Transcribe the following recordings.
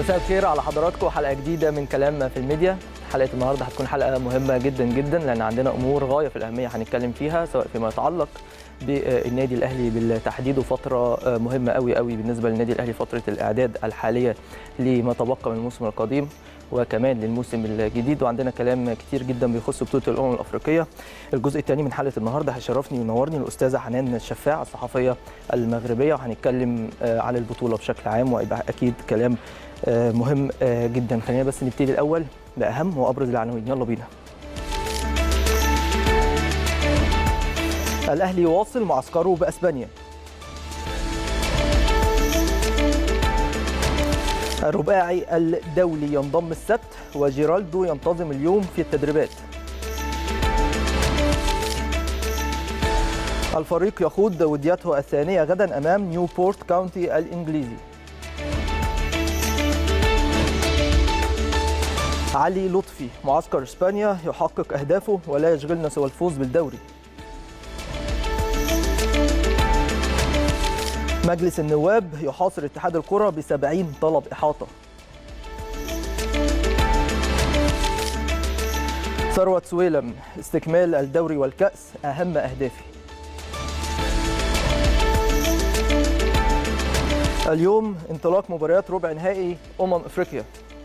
مساء الخير على حضراتكم حلقه جديده من كلام في الميديا حلقه النهارده هتكون حلقه مهمه جدا جدا لان عندنا امور غايه في الاهميه هنتكلم فيها سواء فيما يتعلق بالنادي الاهلي بالتحديد وفتره مهمه قوي قوي بالنسبه للنادي الاهلي فتره الاعداد الحاليه لما تبقى من الموسم القديم وكمان للموسم الجديد وعندنا كلام كتير جدا بيخص بطوله الامم الافريقيه الجزء الثاني من حلقه النهارده هيشرفني وينورني الاستاذه حنان الشفاع الصحفيه المغربيه وهنتكلم على البطوله بشكل عام ويبقى اكيد كلام مهم جدا خلينا بس نبتدي الاول باهم وابرز العناوين يلا بينا الاهلي يواصل معسكره باسبانيا الرباعي الدولي ينضم السبت وجيرالدو ينتظم اليوم في التدريبات الفريق يخوض وديته الثانية غدا أمام نيوبورت كاونتي الإنجليزي علي لطفي معسكر إسبانيا يحقق أهدافه ولا يشغلنا سوى الفوز بالدوري مجلس النواب يحاصر اتحاد الكرة بسبعين طلب إحاطة ثروة سويلم استكمال الدوري والكأس أهم أهدافي اليوم انطلاق مباريات ربع نهائي أمم أفريقيا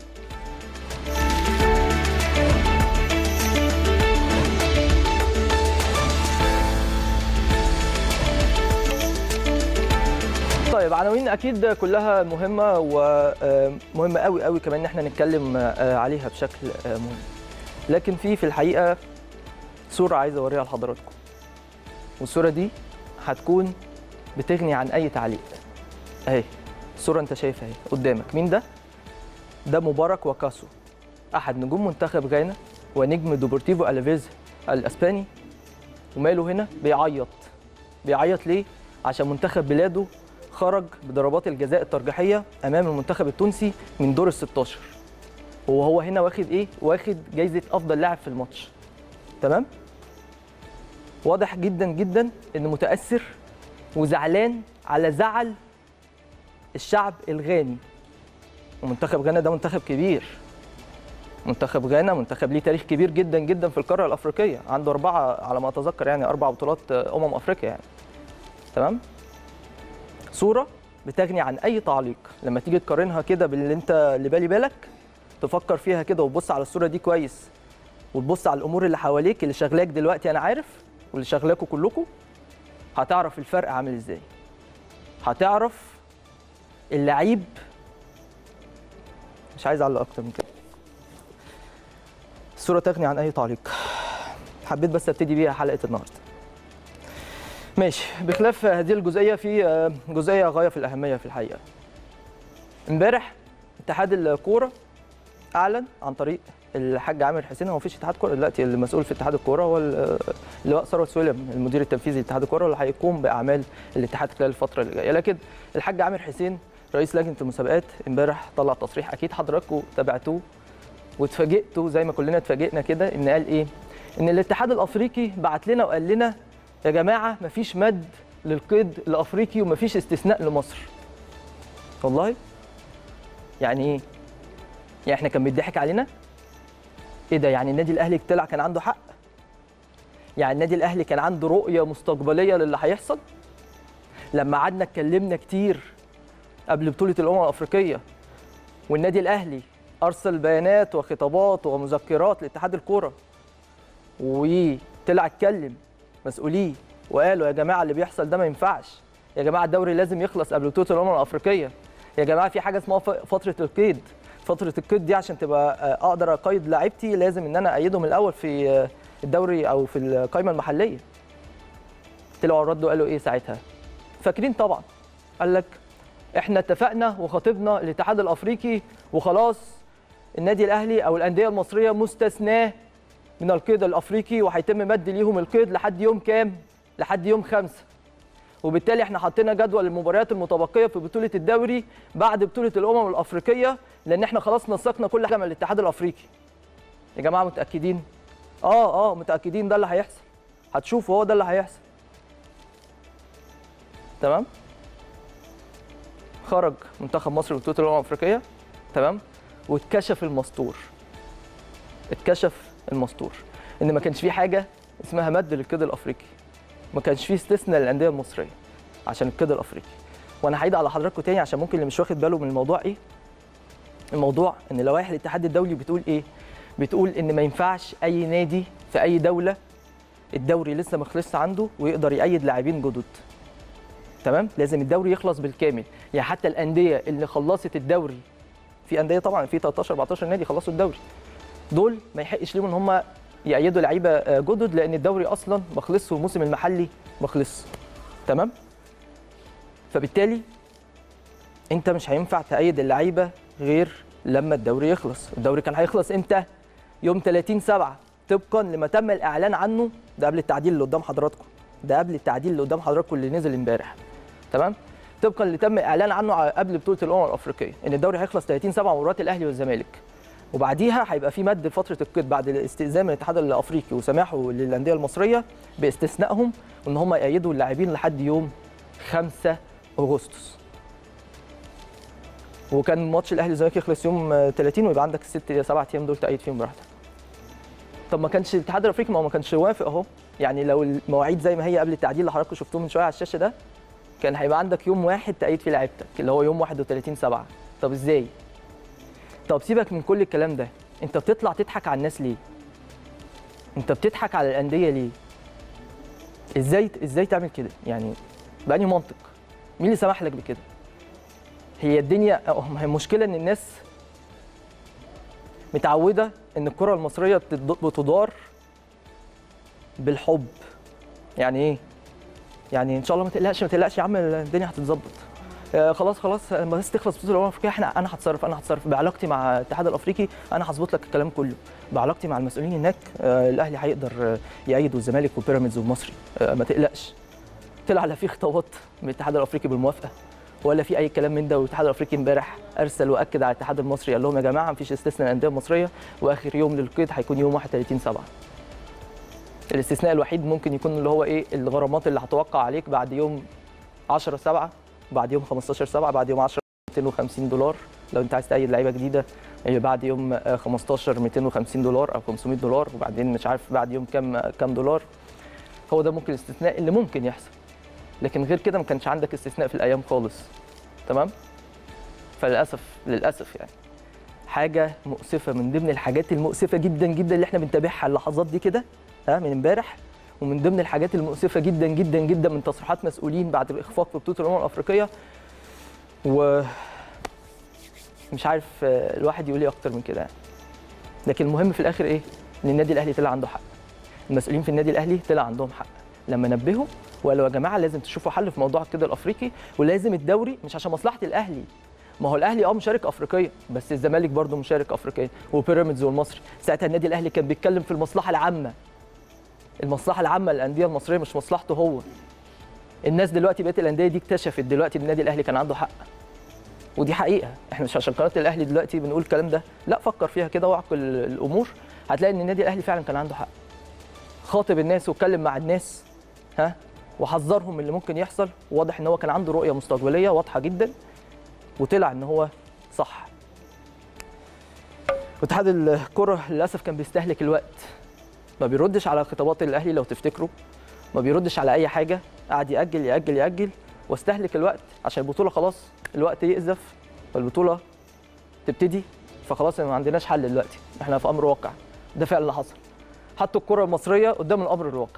طيب عناوين اكيد كلها مهمه ومهمه قوي قوي كمان ان احنا نتكلم عليها بشكل مهم لكن في في الحقيقه صوره عايز اوريها لحضراتكم والصوره دي هتكون بتغني عن اي تعليق اهي الصوره انت شايفها اهي قدامك مين ده ده مبارك وكاسو احد نجوم منتخب غانا ونجم دوبورتيفو الافيز الاسباني وماله هنا بيعيط بيعيط ليه عشان منتخب بلاده خرج بضربات الجزاء الترجيحيه امام المنتخب التونسي من دور ال 16 وهو هنا واخد ايه واخد جايزه افضل لاعب في الماتش تمام واضح جدا جدا انه متاثر وزعلان على زعل الشعب الغاني ومنتخب غانا ده منتخب كبير منتخب غانا منتخب ليه تاريخ كبير جدا جدا في القاره الافريقيه عنده اربعه على ما اتذكر يعني اربع بطولات امم افريقيا يعني تمام صوره بتغني عن اي تعليق لما تيجي تقارنها كده باللي انت اللي بالي بالك تفكر فيها كده وتبص على الصوره دي كويس وتبص على الامور اللي حواليك اللي شغلاك دلوقتي انا عارف واللي شغلاكوا كلكم هتعرف الفرق عامل ازاي هتعرف اللعيب مش عايز اعلق اكتر من كده الصوره تغني عن اي تعليق حبيت بس ابتدي بيها حلقه النهارده ماشي بخلاف هذه الجزئيه في جزئيه غايه في الاهميه في الحقيقه امبارح اتحاد الكوره اعلن عن طريق الحاج عامر حسين هو مفيش اتحاد كوره دلوقتي المسؤول في اتحاد الكوره هو اللواء ثروت سويلم المدير التنفيذي لاتحاد الكوره اللي هيقوم باعمال الاتحاد خلال الفتره اللي جايه لكن الحاج عامر حسين رئيس لجنه المسابقات امبارح طلع تصريح اكيد حضراتكم تابعتوه واتفاجئتوا زي ما كلنا اتفاجئنا كده ان قال ايه ان الاتحاد الافريقي بعت لنا وقال لنا يا جماعه مفيش مد للقيد الافريقي ومفيش استثناء لمصر والله يعني ايه يعني احنا كان بيضحك علينا ايه ده يعني النادي الاهلي طلع كان عنده حق يعني النادي الاهلي كان عنده رؤيه مستقبليه للي هيحصل لما قعدنا اتكلمنا كتير قبل بطوله الامم الافريقيه والنادي الاهلي ارسل بيانات وخطابات ومذكرات لاتحاد الكوره وطلع اتكلم مسؤوليه وقالوا يا جماعه اللي بيحصل ده ما ينفعش يا جماعه الدوري لازم يخلص قبل بطوله الامم الافريقيه يا جماعه في حاجه اسمها فتره القيد فتره القيد دي عشان تبقى اقدر اقيد لاعيبتي لازم ان انا ايدهم الاول في الدوري او في القائمه المحليه طلعوا ردوا قالوا ايه ساعتها فاكرين طبعا قال لك احنا اتفقنا وخاطبنا الاتحاد الافريقي وخلاص النادي الاهلي او الانديه المصريه مستثناه من القيد الافريقي وهيتم مد ليهم القيد لحد يوم كام؟ لحد يوم خمسة وبالتالي احنا حطينا جدول المباريات المتبقيه في بطوله الدوري بعد بطوله الامم الافريقيه لان احنا خلاص نسقنا كل حاجه من الاتحاد الافريقي. يا جماعه متاكدين؟ اه اه متاكدين ده اللي هيحصل. هتشوفوا هو ده اللي هيحصل. تمام؟ خرج منتخب مصر من بطوله الامم الافريقيه تمام واتكشف المستور اتكشف المستور ان ما كانش في حاجه اسمها مد للقيد الافريقي ما كانش في استثناء للانديه المصريه عشان القيد الافريقي وانا هعيد على حضراتكم تاني عشان ممكن اللي مش واخد باله من الموضوع ايه الموضوع ان لوائح الاتحاد الدولي بتقول ايه بتقول ان ما ينفعش اي نادي في اي دوله الدوري لسه ما خلصش عنده ويقدر يأيد لاعبين جدد تمام لازم الدوري يخلص بالكامل يعني حتى الانديه اللي خلصت الدوري في انديه طبعا في 13 14 نادي خلصوا الدوري دول ما يحقش ليهم ان هم يأيدوا لعيبه جدد لان الدوري اصلا ما خلصش والموسم المحلي ما خلصش تمام فبالتالي انت مش هينفع تأيد اللعيبه غير لما الدوري يخلص الدوري كان هيخلص امتى يوم 30 7 طبقا لما تم الاعلان عنه ده قبل التعديل اللي قدام حضراتكم ده قبل التعديل اللي قدام حضراتكم اللي نزل امبارح تمام طبقا اللي تم اعلان عنه قبل بطوله الامم الافريقيه ان الدوري هيخلص 30 7 مباراه الاهلي والزمالك وبعديها هيبقى في مد فتره القيد بعد الاستئذان من الاتحاد الافريقي وسماحه للانديه المصريه باستثنائهم ان هم يأيدوا اللاعبين لحد يوم 5 اغسطس وكان ماتش الاهلي والزمالك يخلص يوم 30 ويبقى عندك الست سبع ايام دول تأيد فيهم براحتك طب ما كانش الاتحاد الافريقي ما ما كانش وافق اهو يعني لو المواعيد زي ما هي قبل التعديل اللي حضراتكم شفتوه من شويه على الشاشه ده كان هيبقى عندك يوم واحد تأيد فيه لعيبتك اللي هو يوم 31 7 طب ازاي طب سيبك من كل الكلام ده انت بتطلع تضحك على الناس ليه انت بتضحك على الانديه ليه ازاي ازاي تعمل كده يعني بأني منطق مين اللي سمح لك بكده هي الدنيا هي المشكله ان الناس متعوده ان الكره المصريه بتدار بالحب يعني ايه يعني ان شاء الله ما تقلقش ما تقلقش يا عم الدنيا هتتظبط آه خلاص خلاص لما بس تخلص بطوله الامم الافريقيه احنا انا هتصرف انا هتصرف بعلاقتي مع الاتحاد الافريقي انا هظبط لك الكلام كله بعلاقتي مع المسؤولين هناك آه الاهلي هيقدر آه يأيد الزمالك وبيراميدز والمصري آه ما تقلقش طلع لا في خطوات من الاتحاد الافريقي بالموافقه ولا في اي كلام من ده والاتحاد الافريقي امبارح ارسل واكد على الاتحاد المصري قال لهم يا جماعه مفيش استثناء للانديه المصريه واخر يوم للقيد هيكون يوم 31 7 الاستثناء الوحيد ممكن يكون اللي هو ايه الغرامات اللي هتوقع عليك بعد يوم 10 7 بعد يوم 15 7 بعد يوم 10 250 دولار لو انت عايز تأيد لعيبه جديده بعد يوم 15 250 دولار او 500 دولار وبعدين مش عارف بعد يوم كام كام دولار هو ده ممكن الاستثناء اللي ممكن يحصل لكن غير كده ما كانش عندك استثناء في الايام خالص تمام فللاسف للاسف يعني حاجه مؤسفه من ضمن الحاجات المؤسفه جدا جدا اللي احنا بنتابعها اللحظات دي كده ها من امبارح ومن ضمن الحاجات المؤسفه جدا جدا جدا من تصريحات مسؤولين بعد الاخفاق في بطوله الامم الافريقيه و مش عارف الواحد يقول ايه اكتر من كده يعني لكن المهم في الاخر ايه ان النادي الاهلي طلع عنده حق المسؤولين في النادي الاهلي طلع عندهم حق لما نبهوا وقالوا يا جماعه لازم تشوفوا حل في موضوع القيد الافريقي ولازم الدوري مش عشان مصلحه الاهلي ما هو الاهلي اه مشارك افريقيا بس الزمالك برضه مشارك افريقيا وبيراميدز والمصري ساعتها النادي الاهلي كان بيتكلم في المصلحه العامه المصلحه العامه للانديه المصريه مش مصلحته هو الناس دلوقتي بقت الانديه دي اكتشفت دلوقتي ان النادي الاهلي كان عنده حق ودي حقيقه احنا مش عشان قناه الاهلي دلوقتي بنقول الكلام ده لا فكر فيها كده واعقل الامور هتلاقي ان النادي الاهلي فعلا كان عنده حق خاطب الناس واتكلم مع الناس ها وحذرهم من اللي ممكن يحصل واضح ان هو كان عنده رؤيه مستقبليه واضحه جدا وطلع ان هو صح واتحاد الكره للاسف كان بيستهلك الوقت ما بيردش على خطابات الاهلي لو تفتكروا ما بيردش على اي حاجه قعد ياجل ياجل ياجل واستهلك الوقت عشان البطوله خلاص الوقت يقذف والبطوله تبتدي فخلاص ما عندناش حل دلوقتي احنا في امر واقع ده فعلا اللي حصل حطوا الكره المصريه قدام الامر الواقع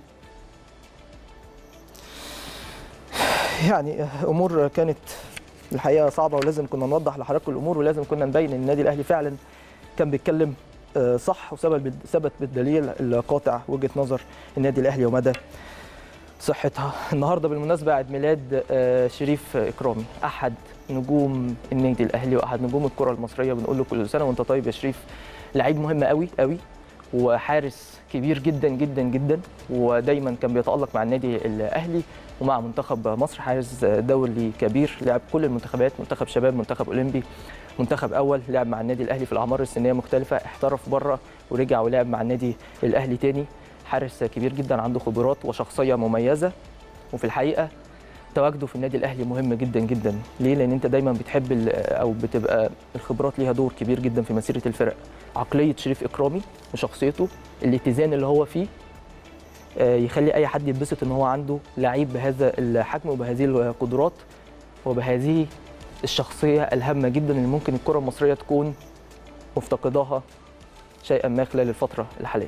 يعني امور كانت الحقيقه صعبه ولازم كنا نوضح لحضراتكم الامور ولازم كنا نبين ان النادي الاهلي فعلا كان بيتكلم صح وثبت ثبت بالدليل القاطع وجهه نظر النادي الاهلي ومدى صحتها النهارده بالمناسبه عيد ميلاد شريف اكرامي احد نجوم النادي الاهلي واحد نجوم الكره المصريه بنقول له كل سنه وانت طيب يا شريف لعيب مهم قوي قوي وحارس كبير جدا جدا جدا ودايما كان بيتالق مع النادي الاهلي ومع منتخب مصر حارس دولي كبير لعب كل المنتخبات منتخب شباب منتخب اولمبي منتخب اول لعب مع النادي الاهلي في الاعمار السنيه مختلفه احترف بره ورجع ولعب مع النادي الاهلي تاني حارس كبير جدا عنده خبرات وشخصيه مميزه وفي الحقيقه تواجده في النادي الاهلي مهم جدا جدا ليه لان انت دايما بتحب ال- او بتبقى الخبرات ليها دور كبير جدا في مسيره الفرق عقليه شريف اكرامي وشخصيته الاتزان اللي هو فيه آه، يخلي اي حد يتبسط ان هو عنده لعيب بهذا الحجم وبهذه القدرات وبهذه الشخصيه الهامه جدا اللي ممكن الكره المصريه تكون مفتقداها شيئا ما خلال الفتره الحاليه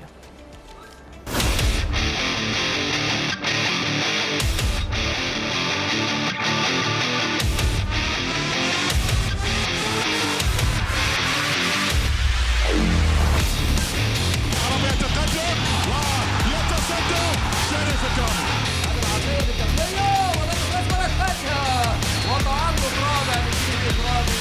عربي يتقدم ويتصدى شريف الدومي العرضية بالتسلية ولكن الأزمة الثانية وتعلق رابع لشريف إكرامي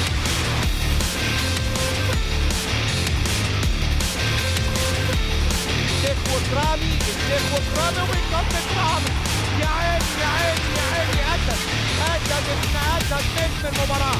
الشيخ وكرامي الشيخ وكرامي وبينضم كرامي يا عيني يا عيني يا عيني اسد اسد ابن اسد نجم المباراه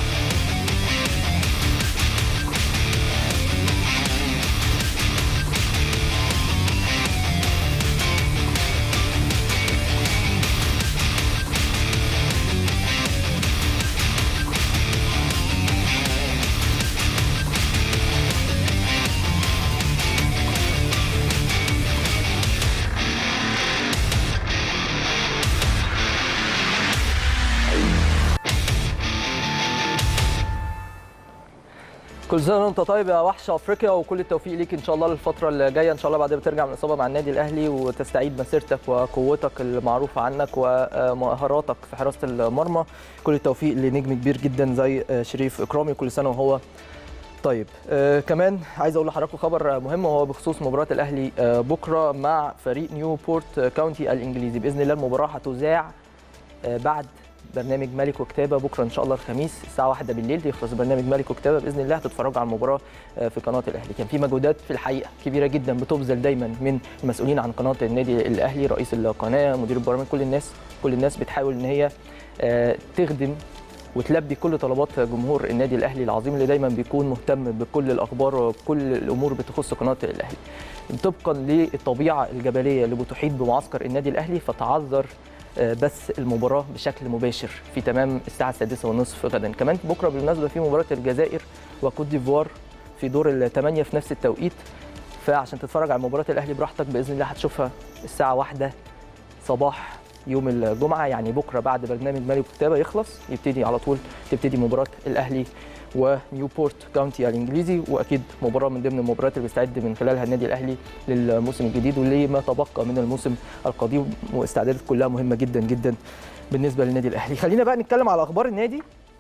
كل سنه وانت طيب يا وحش افريقيا وكل التوفيق ليك ان شاء الله للفتره اللي جايه ان شاء الله بعد ما ترجع من الاصابه مع النادي الاهلي وتستعيد مسيرتك وقوتك المعروفه عنك ومهاراتك في حراسه المرمى كل التوفيق لنجم كبير جدا زي شريف اكرامي كل سنه وهو طيب آه كمان عايز اقول لحضراتكم خبر مهم وهو بخصوص مباراه الاهلي آه بكره مع فريق نيوبورت كاونتي الانجليزي باذن الله المباراه هتذاع آه بعد برنامج ملك وكتابه بكره ان شاء الله الخميس الساعه 1 بالليل يخلص برنامج ملك وكتابه باذن الله هتتفرجوا على المباراه آه، في قناه الاهلي كان في مجهودات في الحقيقه كبيره جدا بتبذل دايما من المسؤولين عن قناه النادي الاهلي رئيس القناه مدير البرامج كل الناس كل الناس بتحاول ان هي آه، تخدم وتلبي كل طلبات جمهور النادي الاهلي العظيم اللي دايما بيكون مهتم بكل الاخبار وبكل الامور بتخص قناه الاهلي طبقا للطبيعه الجبليه اللي بتحيط بمعسكر النادي الاهلي فتعذر آه، بس المباراه بشكل مباشر في تمام الساعه السادسة ونصف غدا كمان بكره بالمناسبه في مباراه الجزائر وكوت ديفوار في دور الثمانيه في نفس التوقيت فعشان تتفرج على مباراه الاهلي براحتك باذن الله هتشوفها الساعه واحدة صباح يوم الجمعه يعني بكره بعد برنامج مالي وكتابه يخلص يبتدي على طول تبتدي مباراه الاهلي ونيوبورت كاونتي الانجليزي واكيد مباراه من ضمن المباريات اللي بيستعد من خلالها النادي الاهلي للموسم الجديد ولما تبقى من الموسم القديم واستعدادات كلها مهمه جدا جدا بالنسبه للنادي الاهلي خلينا بقى نتكلم على اخبار النادي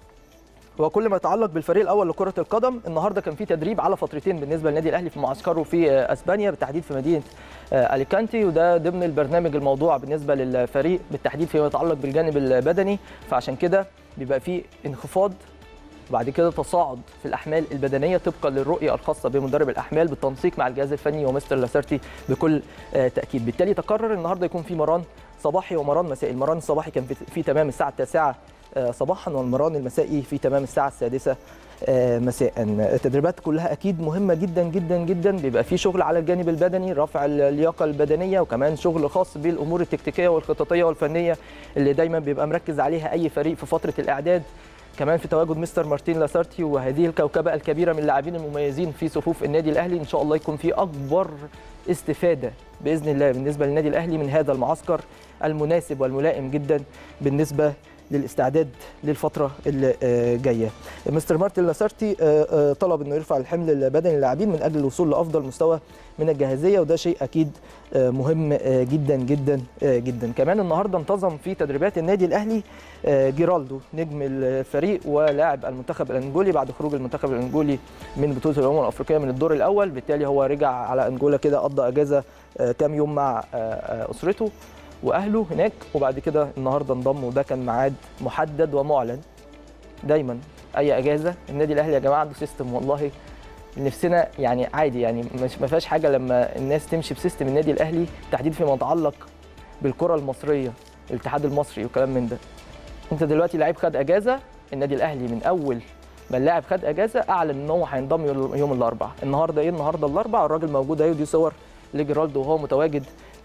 وكل ما يتعلق بالفريق الاول لكره القدم النهارده كان في تدريب على فترتين بالنسبه للنادي الاهلي في معسكره في آه، اسبانيا بالتحديد في مدينه آه، اليكانتي وده ضمن البرنامج الموضوع بالنسبه للفريق بالتحديد فيما يتعلق بالجانب البدني فعشان كده بيبقى في انخفاض وبعد كده تصاعد في الاحمال البدنيه طبقا للرؤيه الخاصه بمدرب الاحمال بالتنسيق مع الجهاز الفني ومستر لاسارتي بكل آه، تاكيد بالتالي تقرر النهارده يكون في مران صباحي ومران مسائي المران الصباحي كان في- في تمام الساعه 9 آه، صباحا والمران المسائي في تمام الساعه السادسة آه، مساء التدريبات كلها اكيد مهمه جدا جدا جدا بيبقى في شغل على الجانب البدني رفع اللياقه البدنيه وكمان شغل خاص بالامور التكتيكيه والخططيه والفنيه اللي دايما بيبقى مركز عليها اي فريق في فتره الاعداد كمان في تواجد مستر مارتين لاسارتي وهذه الكوكبه الكبيره من اللاعبين المميزين في صفوف النادي الاهلي ان شاء الله يكون في اكبر استفاده باذن الله بالنسبه للنادي الاهلي من هذا المعسكر المناسب والملائم جدا بالنسبه للاستعداد للفتره اللي آه، جايه. مستر مارتن لاسارتي آه، آه، طلب انه يرفع الحمل البدني للاعبين من اجل الوصول لافضل مستوى من الجاهزيه وده شيء اكيد آه، مهم آه، جدا جدا آه، جدا. كمان النهارده انتظم في تدريبات النادي الاهلي آه، جيرالدو نجم الفريق ولاعب المنتخب الانجولي بعد خروج المنتخب الانجولي من بطوله الامم الافريقيه من الدور الاول بالتالي هو رجع على انجولا كده قضى اجازه آه، كام يوم مع آه، آه، اسرته واهله هناك وبعد كده النهارده انضم وده كان ميعاد محدد ومعلن دايما اي اجازه النادي الاهلي يا جماعه عنده سيستم والله نفسنا يعني عادي يعني مش ما فيهاش حاجه لما الناس تمشي بسيستم النادي الاهلي تحديد فيما يتعلق بالكره المصريه الاتحاد المصري وكلام من ده انت دلوقتي لعيب خد اجازه النادي الاهلي من اول ما اللاعب خد اجازه اعلن ان هو هينضم يوم- يوم الاربعاء النهارده ايه النهارده الاربعاء الراجل موجود اهي ودي صور لجيرالدو وهو متواجد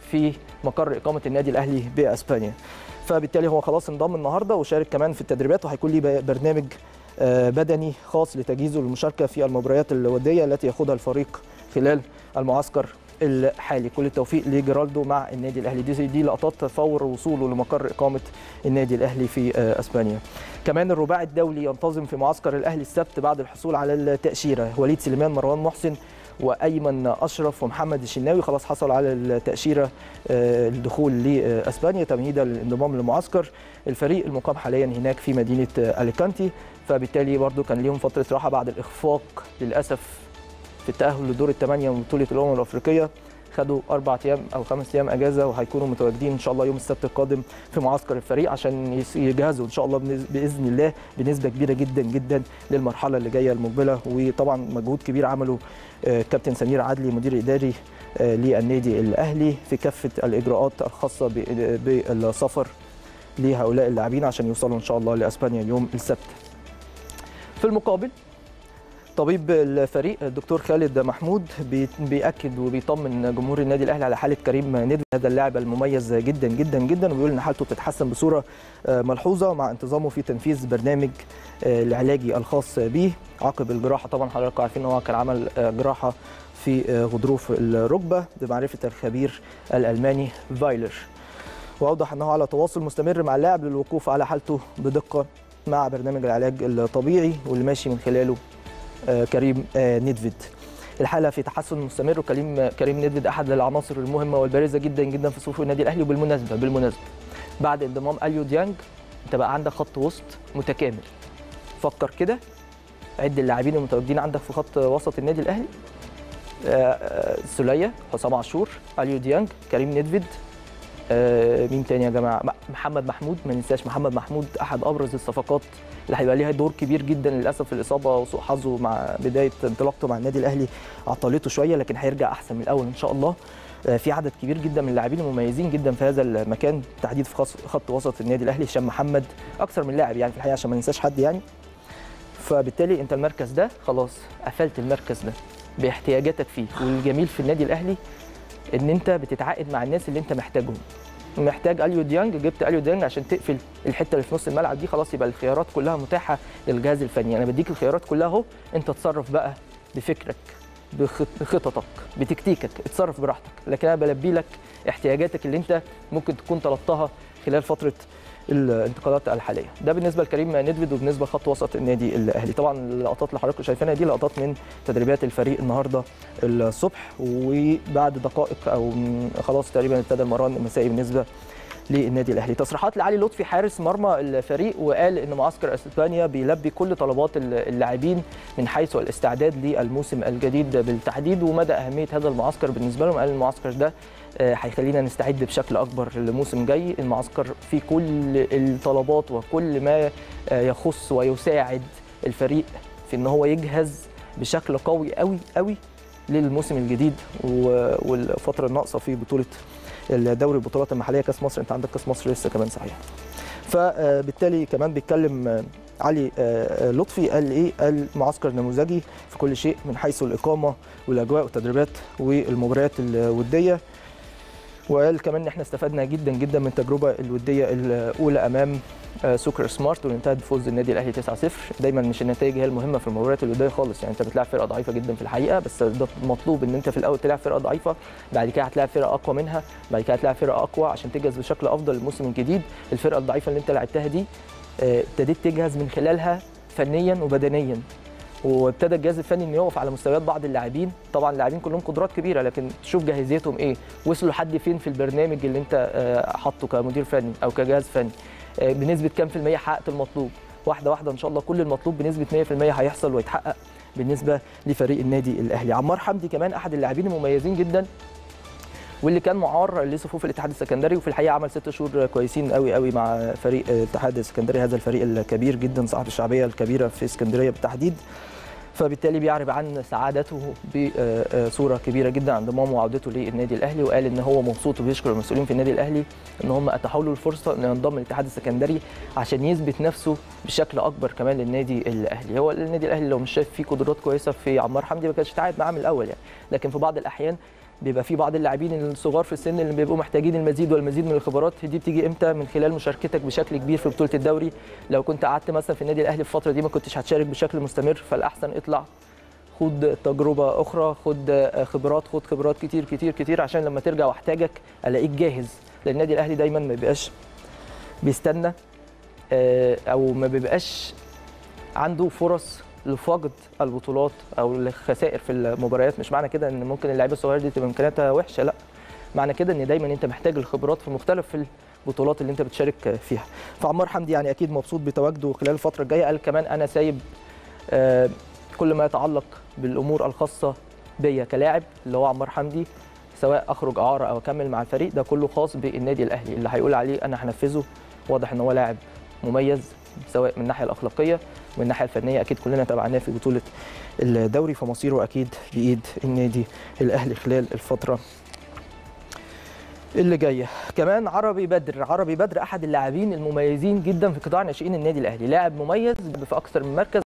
في مقر اقامه النادي الاهلي باسبانيا فبالتالي هو خلاص انضم النهارده وشارك كمان في التدريبات وهيكون ليه برنامج آه، بدني خاص لتجهيزه للمشاركه في المباريات الوديه التي يخوضها الفريق خلال المعسكر الحالي كل التوفيق لجيرالدو مع النادي الاهلي دي دي لقطات فور وصوله لمقر اقامه النادي الاهلي في آه، اسبانيا كمان الرباعي الدولي ينتظم في معسكر الاهلي السبت بعد الحصول على التاشيره وليد سليمان مروان محسن وايمن اشرف ومحمد الشناوي خلاص حصلوا على التاشيره آه، الدخول لاسبانيا تمهيدا للانضمام للمعسكر الفريق المقام حاليا هناك في مدينه آه، اليكانتي فبالتالي برضو كان ليهم فتره راحه بعد الاخفاق للاسف في التاهل لدور الثمانيه من بطوله الامم الافريقيه خدوا اربع ايام او خمس ايام اجازه وهيكونوا متواجدين ان شاء الله يوم السبت القادم في معسكر الفريق عشان يس- يجهزوا ان شاء الله بنز- باذن الله بنسبه كبيره جدا جدا للمرحله اللي جايه المقبله وطبعا مجهود كبير عمله آه، كابتن سمير عدلي مدير اداري آه، للنادي الاهلي في كافه الاجراءات الخاصه ب- بالسفر لهؤلاء اللاعبين عشان يوصلوا ان شاء الله لاسبانيا يوم السبت. في المقابل طبيب الفريق الدكتور خالد محمود بي- بيأكد وبيطمن جمهور النادي الاهلي على حاله كريم ندى هذا اللاعب المميز جدا جدا جدا وبيقول ان حالته بتتحسن بصوره آه، ملحوظه مع انتظامه في تنفيذ برنامج آه، العلاجي الخاص به عقب الجراحه طبعا حضراتكم عارفين ان هو كان عمل آه، جراحه في آه، غضروف الركبه بمعرفه الخبير الالماني فايلر واوضح انه على تواصل مستمر مع اللاعب للوقوف على حالته بدقه مع برنامج العلاج الطبيعي واللي ماشي من خلاله آه، كريم آه، نيدفيد الحاله في تحسن مستمر وكريم كريم نيدفيد احد العناصر المهمه والبارزه جدا جدا في صفوف النادي الاهلي وبالمناسبه بالمناسبه بعد انضمام اليو ديانج انت بقى عندك خط وسط متكامل فكر كده عد اللاعبين المتواجدين عندك في خط وسط النادي الاهلي آه، آه، سوليه حسام عاشور اليو ديانج كريم نيدفيد آه، مين تاني يا جماعه م- محمد محمود ما ننساش محمد محمود احد ابرز الصفقات اللي هيبقى ليها دور كبير جدا للاسف الاصابه وسوء حظه مع بدايه انطلاقته مع النادي الاهلي عطلته شويه لكن هيرجع احسن من الاول ان شاء الله آه، في عدد كبير جدا من اللاعبين المميزين جدا في هذا المكان تحديد في خص- خط وسط النادي الاهلي هشام محمد اكثر من لاعب يعني في الحقيقه عشان ما ننساش حد يعني فبالتالي انت المركز ده خلاص قفلت المركز ده باحتياجاتك فيه والجميل في النادي الاهلي ان انت بتتعاقد مع الناس اللي انت محتاجهم محتاج اليو ديانج جبت اليو ديانج عشان تقفل الحته اللي في نص الملعب دي خلاص يبقى الخيارات كلها متاحه للجهاز الفني انا بديك الخيارات كلها اهو انت اتصرف بقى بفكرك بخط- بخططك بتكتيكك اتصرف براحتك لكن انا بلبي لك احتياجاتك اللي انت ممكن تكون طلبتها خلال فتره الانتقالات الحاليه ده بالنسبه لكريم ندفد وبالنسبه لخط وسط النادي الاهلي طبعا اللقطات اللي حضراتكم شايفينها دي لقطات من تدريبات الفريق النهارده الصبح وبعد دقائق او من- خلاص تقريبا ابتدى المران المسائي بالنسبه للنادي الاهلي تصريحات لعلي لطفي حارس مرمى الفريق وقال ان معسكر اسبانيا بيلبي كل طلبات اللاعبين من حيث الاستعداد للموسم الجديد بالتحديد ومدى اهميه هذا المعسكر بالنسبه لهم قال المعسكر ده آه، هيخلينا نستعد بشكل اكبر لموسم جاي المعسكر فيه كل الطلبات وكل ما آه، يخص ويساعد الفريق في ان هو يجهز بشكل قوي قوي قوي للموسم الجديد و- والفتره الناقصه في بطوله الدوري البطولات المحليه كاس مصر انت عندك كاس مصر لسه كمان صحيح فبالتالي كمان بيتكلم آه، علي آه، آه، لطفي قال ايه قال معسكر نموذجي في كل شيء من حيث الاقامه والاجواء والتدريبات والمباريات الوديه وقال كمان ان احنا استفدنا جدا جدا من التجربه الوديه الاولى امام آه، سوكر سمارت واللي انتهت بفوز النادي الاهلي 9-0 دايما مش النتائج هي المهمه في المباريات الوديه خالص يعني انت بتلعب فرقه ضعيفه جدا في الحقيقه بس ده مطلوب ان انت في الاول تلعب فرقه ضعيفه بعد كده هتلاعب فرقه اقوى منها بعد كده هتلاعب فرقه اقوى عشان تجهز بشكل افضل الموسم الجديد الفرقه الضعيفه اللي انت لعبتها دي آه، ابتديت تجهز من خلالها فنيا وبدنيا وابتدى الجهاز الفني انه يقف على مستويات بعض اللاعبين طبعا اللاعبين كلهم قدرات كبيره لكن تشوف جاهزيتهم ايه وصلوا لحد فين في البرنامج اللي انت آه، حاطه كمدير فني او كجهاز فني آه، بنسبه كام في الميه حققت المطلوب واحده واحده ان شاء الله كل المطلوب بنسبه 100% هيحصل ويتحقق بالنسبه لفريق النادي الاهلي عمار حمدي كمان احد اللاعبين المميزين جدا واللي كان معار لصفوف الاتحاد السكندري وفي الحقيقه عمل ست شهور كويسين قوي قوي مع فريق الاتحاد السكندري هذا الفريق الكبير جدا صاحب الشعبيه الكبيره في اسكندريه بالتحديد فبالتالي بيعرب عن سعادته بصوره كبيره جدا عند انضمامه وعودته للنادي الاهلي وقال ان هو مبسوط وبيشكر المسؤولين في النادي الاهلي ان هم اتاحوا له الفرصه انه ينضم للاتحاد السكندري عشان يثبت نفسه بشكل اكبر كمان للنادي الاهلي هو النادي الاهلي لو مش شايف فيه قدرات كويسه في عمار حمدي ما كانش تعاقد معاه من الاول يعني لكن في بعض الاحيان بيبقى في بعض اللاعبين الصغار في السن اللي بيبقوا محتاجين المزيد والمزيد من الخبرات دي بتيجي امتى من خلال مشاركتك بشكل كبير في بطوله الدوري لو كنت قعدت مثلا في النادي الاهلي في الفتره دي ما كنتش هتشارك بشكل مستمر فالاحسن اطلع خد تجربه اخرى خد خبرات خد خبرات كتير كتير كتير عشان لما ترجع واحتاجك الاقيك جاهز لان النادي الاهلي دايما ما بيبقاش بيستنى آه، او ما بيبقاش عنده فرص لفقد البطولات او الخسائر في المباريات مش معنى كده ان ممكن اللعيبه الصغيره دي تبقى امكانياتها وحشه لا معنى كده ان دايما انت محتاج الخبرات في مختلف البطولات اللي انت بتشارك فيها فعمار حمدي يعني اكيد مبسوط بتواجده خلال الفتره الجايه قال كمان انا سايب آه، كل ما يتعلق بالامور الخاصه بيا كلاعب اللي هو عمار حمدي سواء اخرج اعاره او اكمل مع الفريق ده كله خاص بالنادي الاهلي اللي هيقول عليه انا هنفذه واضح ان هو لاعب مميز سواء من الناحيه الاخلاقيه ومن الناحيه الفنيه اكيد كلنا تابعناه في بطوله الدوري فمصيره اكيد بايد النادي الاهلي خلال الفتره اللي جايه كمان عربي بدر عربي بدر احد اللاعبين المميزين جدا في قطاع ناشئين النادي الاهلي لاعب مميز في اكثر من مركز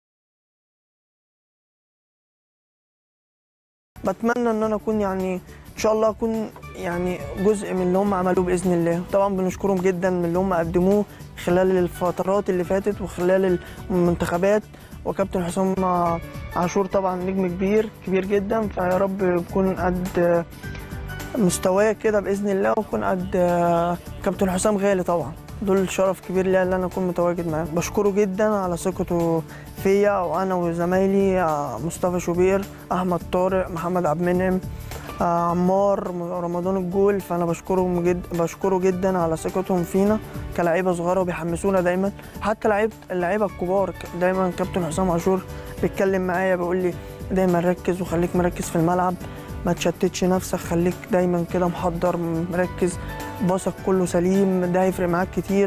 بتمنى ان انا اكون يعني ان شاء الله اكون يعني جزء من اللي هم عملوه باذن الله طبعا بنشكرهم جدا من اللي هم قدموه خلال الفترات اللي فاتت وخلال المنتخبات وكابتن حسام عاشور طبعا نجم كبير كبير جدا فيا رب يكون قد مستواه كده باذن الله واكون قد كابتن حسام غالي طبعا دول شرف كبير ليا ان انا اكون متواجد معاه بشكره جدا على ثقته فيا وانا وزمايلي آه، مصطفى شوبير احمد طارق محمد عبد المنعم آه، عمار رمضان الجول فانا بشكرهم جد بشكره جدا على ثقتهم فينا كلاعيبه صغيره وبيحمسونا دايما حتى لعيبه اللعيبه الكبار ك- دايما كابتن حسام عاشور بيتكلم معايا بيقول لي دايما ركز وخليك مركز في الملعب ما تشتتش نفسك خليك دايما كده محضر مركز باصك كله سليم ده هيفرق معاك كتير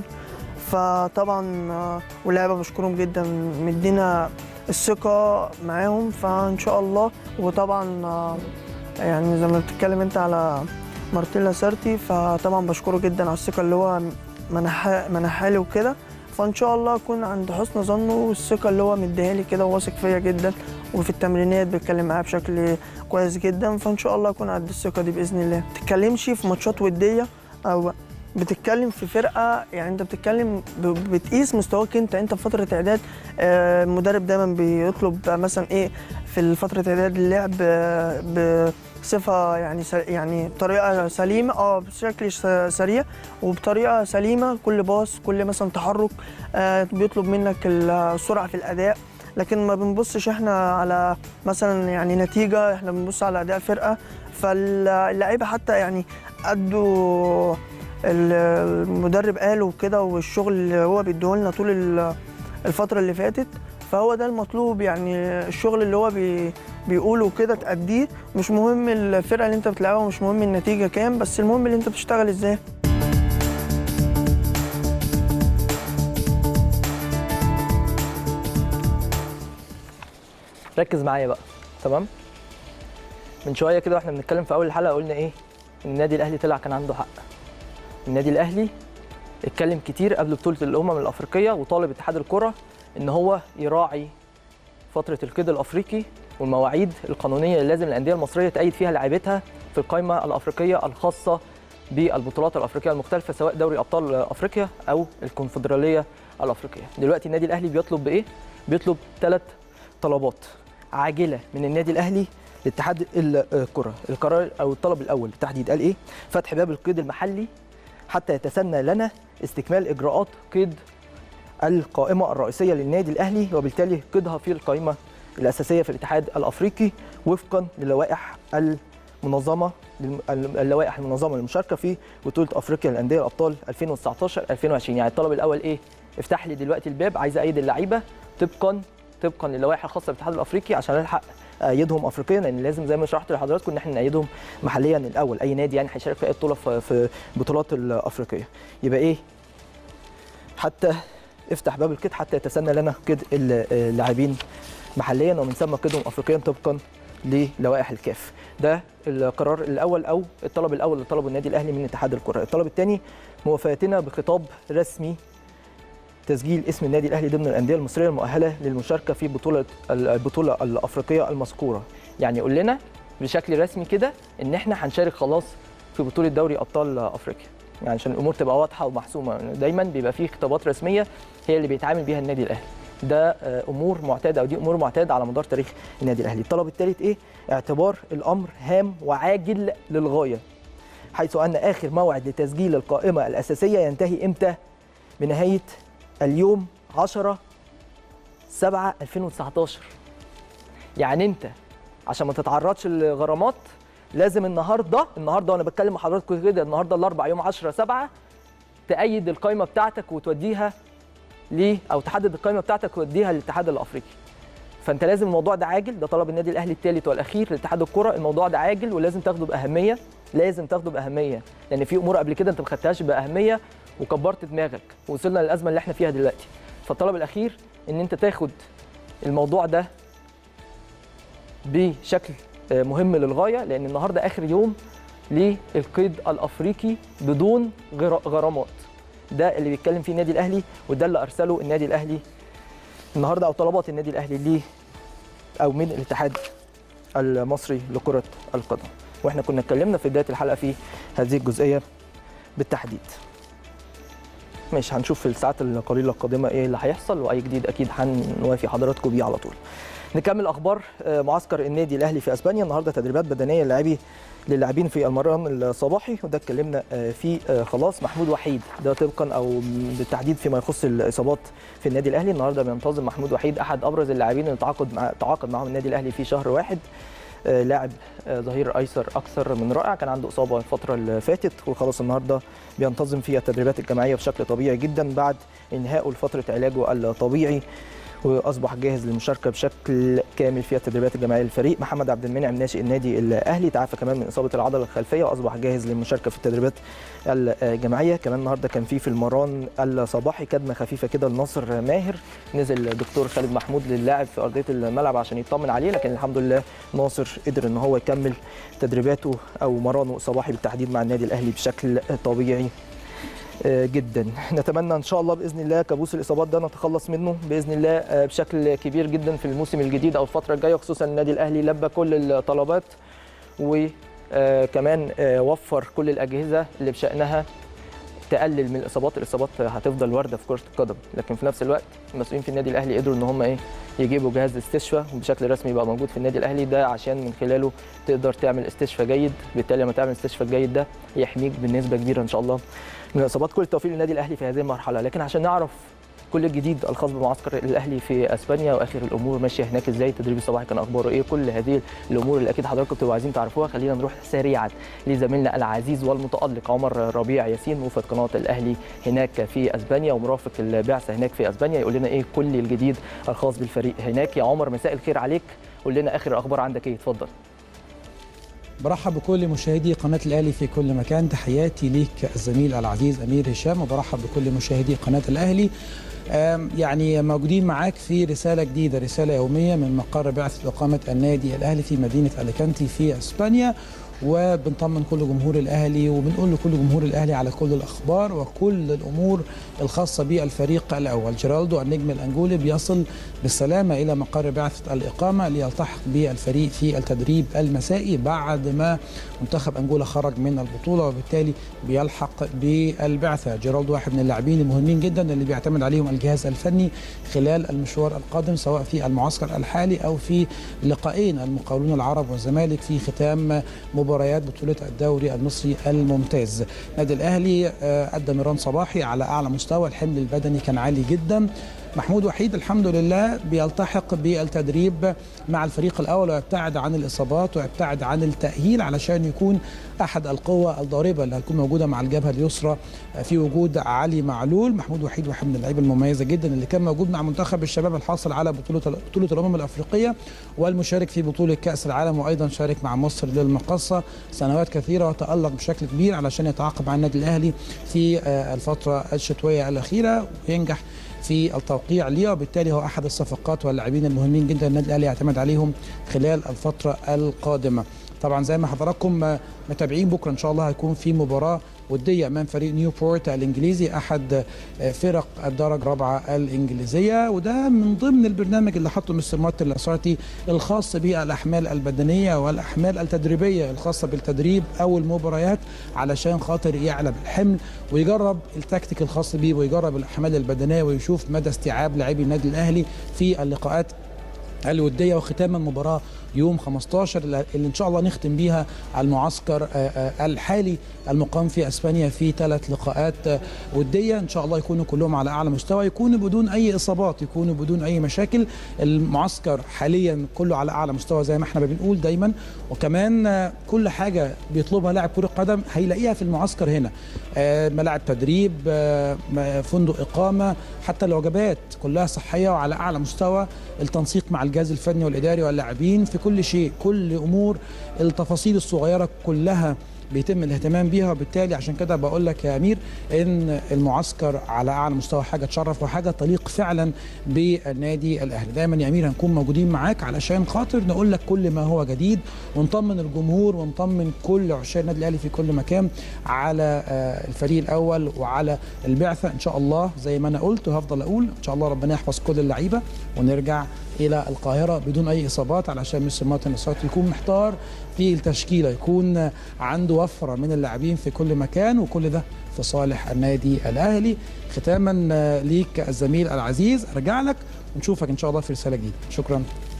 فطبعا آه، واللعيبه بشكرهم جدا مدينا الثقه معاهم فان شاء الله وطبعا آه، يعني زي ما بتتكلم انت على مارتيلا سارتي فطبعا بشكره جدا على الثقه اللي هو منحها منحها لي وكده فان شاء الله اكون عند حسن ظنه والثقه اللي هو مديها لي كده وواثق فيا جدا وفي التمرينات بيتكلم معايا بشكل كويس جدا فان شاء الله اكون قد الثقه دي باذن الله ما تتكلمش في ماتشات وديه او بتتكلم في فرقه يعني انت بتتكلم ب- بتقيس مستواك انت انت في فتره اعداد آه، المدرب دايما بيطلب مثلا ايه في فتره اعداد اللعب آه، بصفه يعني س- يعني طريقه سليمه اه بشكل س- سريع وبطريقه سليمه كل باص كل مثلا تحرك آه، بيطلب منك السرعه في الاداء لكن ما بنبصش احنا على مثلا يعني نتيجه احنا بنبص على اداء فرقه فاللعيبه حتى يعني ادوا ال- المدرب قاله وكده والشغل اللي هو بيديهولنا طول ال- الفتره اللي فاتت فهو ده المطلوب يعني الشغل اللي هو بي بيقوله كده تأديه مش مهم الفرقه اللي انت بتلعبها ومش مهم النتيجه كام بس المهم اللي انت بتشتغل ازاي ركز معايا بقى تمام من شويه كده واحنا بنتكلم في اول الحلقه قلنا ايه ان النادي الاهلي طلع كان عنده حق النادي الاهلي اتكلم كتير قبل بطوله الامم الافريقيه وطالب اتحاد الكره ان هو يراعي فتره القيد الافريقي والمواعيد القانونيه اللي لازم الانديه المصريه تأيد فيها لاعبتها في القائمه الافريقيه الخاصه بالبطولات الافريقيه المختلفه سواء دوري ابطال افريقيا او الكونفدراليه الافريقيه دلوقتي النادي الاهلي بيطلب بايه بيطلب ثلاث طلبات عاجله من النادي الاهلي لاتحاد الكره القرار او الطلب الاول بالتحديد قال ايه فتح باب القيد المحلي حتى يتسنى لنا استكمال اجراءات قيد القائمه الرئيسيه للنادي الاهلي وبالتالي قيدها في القائمه الاساسيه في الاتحاد الافريقي وفقا للوائح المنظمه اللوائح المنظمه للمشاركه في بطوله افريقيا للانديه الابطال 2019 2020 يعني الطلب الاول ايه افتح لي دلوقتي الباب عايز ايد اللعيبه طبقا طبقا للوائح الخاصه بالاتحاد الافريقي عشان الحق ايدهم افريقيا لان لازم زي ما شرحت لحضراتكم ان احنا نأيدهم محليا الاول اي نادي يعني هيشارك في اي بطوله في- في البطولات الافريقيه يبقى ايه حتى افتح باب القيد حتى يتسنى لنا قيد اللاعبين محليا ومن ثم قيدهم افريقيا طبقا للوائح الكاف ده القرار الاول او الطلب الاول اللي طلبه النادي الاهلي من اتحاد الكره الطلب الثاني موافقتنا بخطاب رسمي تسجيل اسم النادي الاهلي ضمن الانديه المصريه المؤهله للمشاركه في بطوله البطوله الافريقيه المذكوره يعني يقول لنا بشكل رسمي كده ان احنا هنشارك خلاص في بطوله دوري ابطال افريقيا يعني عشان الامور تبقى واضحه ومحسومه دايما بيبقى فيه خطابات رسميه هي اللي بيتعامل بيها النادي الاهلي ده آه، امور معتاده او دي امور معتاده على مدار تاريخ النادي الاهلي الطلب الثالث ايه اعتبار الامر هام وعاجل للغايه حيث ان اخر موعد لتسجيل القائمه الاساسيه ينتهي امتى بنهايه اليوم 10 7 2019 يعني انت عشان ما تتعرضش لغرامات لازم النهارده النهارده وانا بتكلم مع حضراتكم كده النهارده الاربع يوم 10 7 تأيد القائمه بتاعتك وتوديها ل او تحدد القائمه بتاعتك وتوديها للاتحاد الافريقي فانت لازم الموضوع ده عاجل ده طلب النادي الاهلي الثالث والاخير لاتحاد الكره الموضوع ده عاجل ولازم تاخده باهميه لازم تاخده باهميه لان في امور قبل كده انت ما خدتهاش باهميه وكبرت دماغك ووصلنا للازمه اللي احنا فيها دلوقتي فالطلب الاخير ان انت تاخد الموضوع ده بشكل آه، مهم للغايه لان النهارده اخر يوم للقيد الافريقي بدون غرا- غرامات ده اللي بيتكلم فيه النادي الاهلي وده اللي ارسله النادي الاهلي النهارده او طلبات النادي الاهلي ليه او من الاتحاد المصري لكره القدم واحنا كنا اتكلمنا في بدايه الحلقه في هذه الجزئيه بالتحديد ماشي هنشوف في الساعات القليله القادمه ايه اللي هيحصل واي جديد اكيد هنوافي حضراتكم بيه على طول نكمل اخبار آه، معسكر النادي الاهلي في اسبانيا النهارده تدريبات بدنيه للاعبي للاعبين في المران الصباحي وده اتكلمنا آه، فيه آه، خلاص محمود وحيد ده طبقا او بالتحديد فيما يخص الاصابات في النادي الاهلي النهارده بينتظم محمود وحيد احد ابرز اللاعبين اللي تعاقد مع تعاقد معهم النادي الاهلي في شهر واحد آه، لاعب آه، ظهير ايسر اكثر من رائع كان عنده اصابه الفتره اللي فاتت وخلاص النهارده بينتظم في التدريبات الجماعيه بشكل طبيعي جدا بعد انهائه لفتره علاجه الطبيعي واصبح جاهز للمشاركه بشكل كامل في التدريبات الجماعيه للفريق محمد عبد المنعم ناشئ النادي الاهلي تعافى كمان من اصابه العضله الخلفيه واصبح جاهز للمشاركه في التدريبات الجماعيه كمان النهارده كان في في المران الصباحي كدمه خفيفه كده لناصر ماهر نزل الدكتور خالد محمود للاعب في ارضيه الملعب عشان يطمن عليه لكن الحمد لله ناصر قدر ان هو يكمل تدريباته او مرانه الصباحي بالتحديد مع النادي الاهلي بشكل طبيعي آه، جدا نتمنى ان شاء الله باذن الله كابوس الاصابات ده نتخلص منه باذن الله آه، بشكل كبير جدا في الموسم الجديد او الفتره الجايه خصوصا النادي الاهلي لبى كل الطلبات وكمان وفر كل الاجهزه اللي بشانها تقلل من الاصابات الاصابات هتفضل وارده في كره القدم لكن في نفس الوقت المسؤولين في النادي الاهلي قدروا ان هم ايه يجيبوا جهاز استشفاء وبشكل رسمي يبقى موجود في النادي الاهلي ده عشان من خلاله تقدر تعمل استشفاء جيد بالتالي لما تعمل استشفاء جيد ده يحميك بنسبه كبيره ان شاء الله من الاصابات كل التوفيق للنادي الاهلي في هذه المرحله لكن عشان نعرف كل الجديد الخاص بمعسكر الاهلي في اسبانيا واخر الامور ماشيه هناك ازاي التدريب الصباحي كان اخباره ايه كل هذه الامور اللي اكيد حضراتكم بتبقوا عايزين تعرفوها خلينا نروح سريعا لزميلنا العزيز والمتالق عمر ربيع ياسين موفد قناه الاهلي هناك في اسبانيا ومرافق البعثه هناك في اسبانيا يقول لنا ايه كل الجديد الخاص بالفريق هناك يا عمر مساء الخير عليك قول لنا اخر الاخبار عندك ايه اتفضل برحب بكل مشاهدي قناة الأهلي في كل مكان تحياتي ليك الزميل العزيز أمير هشام وبرحب بكل مشاهدي قناة الأهلي آم، يعني موجودين معاك في رسالة جديدة رسالة يومية من مقر بعثة إقامة النادي الأهلي في مدينة أليكانتي في إسبانيا وبنطمن كل جمهور الأهلي وبنقول لكل جمهور الأهلي على كل الأخبار وكل الأمور الخاصة بالفريق الأول جيرالدو النجم الأنجولي بيصل بالسلامة إلى مقر بعثة الإقامة ليلتحق بالفريق في التدريب المسائي بعد ما منتخب أنجولا خرج من البطولة وبالتالي بيلحق بالبعثة جيرالدو واحد من اللاعبين المهمين جدا اللي بيعتمد عليهم الجهاز الفني خلال المشوار القادم سواء في المعسكر الحالي أو في لقاءين المقاولون العرب والزمالك في ختام مباريات بطولة الدوري المصري الممتاز نادي الأهلي آه، أدى ميران صباحي على أعلى مستوى الحمل البدني كان عالي جدا محمود وحيد الحمد لله بيلتحق بالتدريب مع الفريق الاول ويبتعد عن الاصابات ويبتعد عن التاهيل علشان يكون احد القوى الضاربه اللي هتكون موجوده مع الجبهه اليسرى في وجود علي معلول محمود وحيد واحد من اللعيبه المميزه جدا اللي كان موجود مع منتخب الشباب الحاصل على بطوله بطوله الامم الافريقيه والمشارك في بطوله كاس العالم وايضا شارك مع مصر للمقصه سنوات كثيره وتالق بشكل كبير علشان يتعاقب مع النادي الاهلي في آه، الفتره الشتويه الاخيره وينجح في التوقيع ليه وبالتالي هو احد الصفقات واللاعبين المهمين جدا النادي الاهلي يعتمد عليهم خلال الفتره القادمه طبعا زي ما حضراتكم متابعين بكره ان شاء الله هيكون في مباراه وديه امام فريق نيوبورت الانجليزي احد فرق الدرجه الرابعه الانجليزيه وده من ضمن البرنامج اللي حطه مستر مارتن لاسارتي الخاص بالاحمال البدنيه والاحمال التدريبيه الخاصه بالتدريب او المباريات علشان خاطر يعلى بالحمل ويجرب التكتيك الخاص بيه ويجرب الاحمال البدنيه ويشوف مدى استيعاب لاعبي النادي الاهلي في اللقاءات الوديه وختام المباراه يوم 15 اللي ان شاء الله نختم بيها المعسكر آه، آه، الحالي المقام في اسبانيا في ثلاث لقاءات آه، وديه ان شاء الله يكونوا كلهم على اعلى مستوى يكونوا بدون اي اصابات يكونوا بدون اي مشاكل المعسكر حاليا كله على اعلى مستوى زي ما احنا بنقول دايما وكمان آه، كل حاجه بيطلبها لاعب كره قدم هيلاقيها في المعسكر هنا آه، ملاعب تدريب آه، م- فندق اقامه حتى الوجبات كلها صحيه وعلى اعلى مستوى التنسيق مع الجهاز الفني والاداري واللاعبين في كل شيء كل امور التفاصيل الصغيره كلها بيتم الاهتمام بيها وبالتالي عشان كده بقول لك يا امير ان المعسكر على اعلى مستوى حاجه تشرف وحاجه تليق فعلا بالنادي الاهلي دايما يا امير هنكون موجودين معاك علشان خاطر نقول لك كل ما هو جديد ونطمن الجمهور ونطمن كل عشاق النادي الاهلي في كل مكان على آه، الفريق الاول وعلى البعثه ان شاء الله زي ما انا قلت وهفضل اقول ان شاء الله ربنا يحفظ كل اللعيبه ونرجع الى القاهره بدون اي اصابات علشان مستر مارتن الاسرائيلي يكون محتار في التشكيله يكون عنده وفره من اللاعبين في كل مكان وكل ده في صالح النادي الاهلي ختاما آه، ليك الزميل العزيز ارجع لك ونشوفك ان شاء الله في رساله جديده شكرا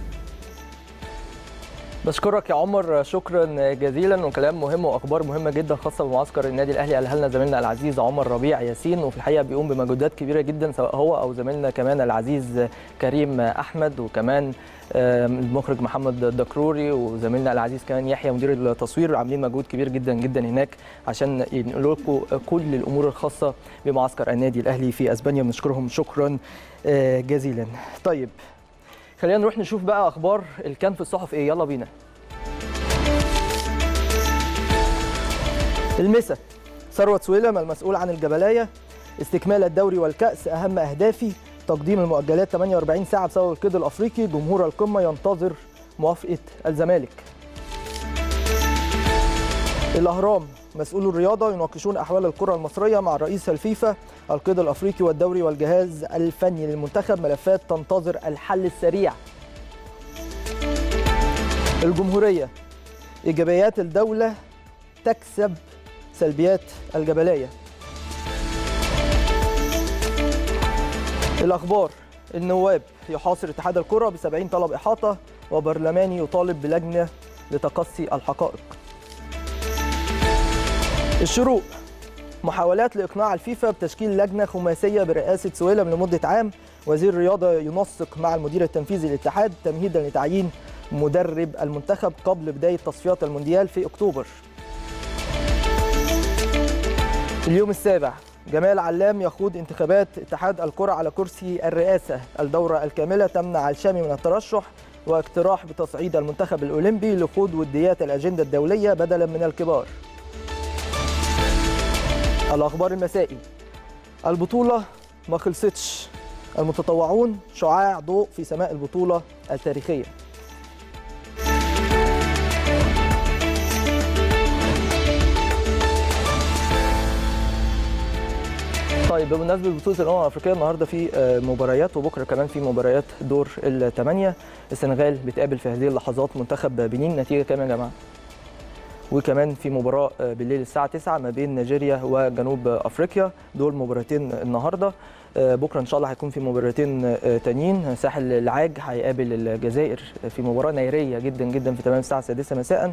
بشكرك يا عمر شكرا جزيلا وكلام مهم واخبار مهمه جدا خاصه بمعسكر النادي الاهلي قالها لنا زميلنا العزيز عمر ربيع ياسين وفي الحقيقه بيقوم بمجهودات كبيره جدا سواء هو او زميلنا كمان العزيز كريم احمد وكمان آم، المخرج محمد الدكروري وزميلنا العزيز كمان يحيى مدير التصوير عاملين مجهود كبير جدا جدا هناك عشان ينقلوا لكم كل الامور الخاصه بمعسكر النادي الاهلي في اسبانيا بنشكرهم شكرا آه، جزيلا طيب خلينا نروح نشوف بقى اخبار الكان في الصحف ايه يلا بينا المسا ثروت سويلم المسؤول عن الجبلايه استكمال الدوري والكاس اهم اهدافي تقديم المؤجلات 48 ساعه بسبب القيد الافريقي جمهور القمه ينتظر موافقه الزمالك الاهرام مسؤول الرياضه يناقشون احوال الكره المصريه مع رئيس الفيفا القيد الافريقي والدوري والجهاز الفني للمنتخب ملفات تنتظر الحل السريع الجمهوريه ايجابيات الدوله تكسب سلبيات الجبليه الاخبار النواب يحاصر اتحاد الكره ب 70 طلب احاطه وبرلماني يطالب بلجنه لتقصي الحقائق الشروق محاولات لاقناع الفيفا بتشكيل لجنه خماسيه برئاسه سويلم لمده عام وزير الرياضه ينسق مع المدير التنفيذي للاتحاد تمهيدا لتعيين مدرب المنتخب قبل بدايه تصفيات المونديال في اكتوبر اليوم السابع جمال علام يخوض انتخابات اتحاد الكرة على كرسي الرئاسة الدورة الكاملة تمنع الشامي من الترشح واقتراح بتصعيد المنتخب الأولمبي لخوض وديات الأجندة الدولية بدلا من الكبار الأخبار المسائي البطولة ما خلصتش المتطوعون شعاع ضوء في سماء البطولة التاريخية طيب بمناسبه بطوله الامم الافريقيه النهارده في آه، مباريات وبكره كمان في مباريات دور الثمانيه السنغال بتقابل في هذه اللحظات منتخب بنين نتيجه كام يا جماعه؟ وكمان في مباراه آه، بالليل الساعه 9 ما بين نيجيريا وجنوب افريقيا دول مباراتين النهارده آه، بكره ان شاء الله هيكون في مباراتين آه، تانيين ساحل العاج هيقابل الجزائر في مباراه نيريه جدا جدا في تمام الساعه السادسه مساء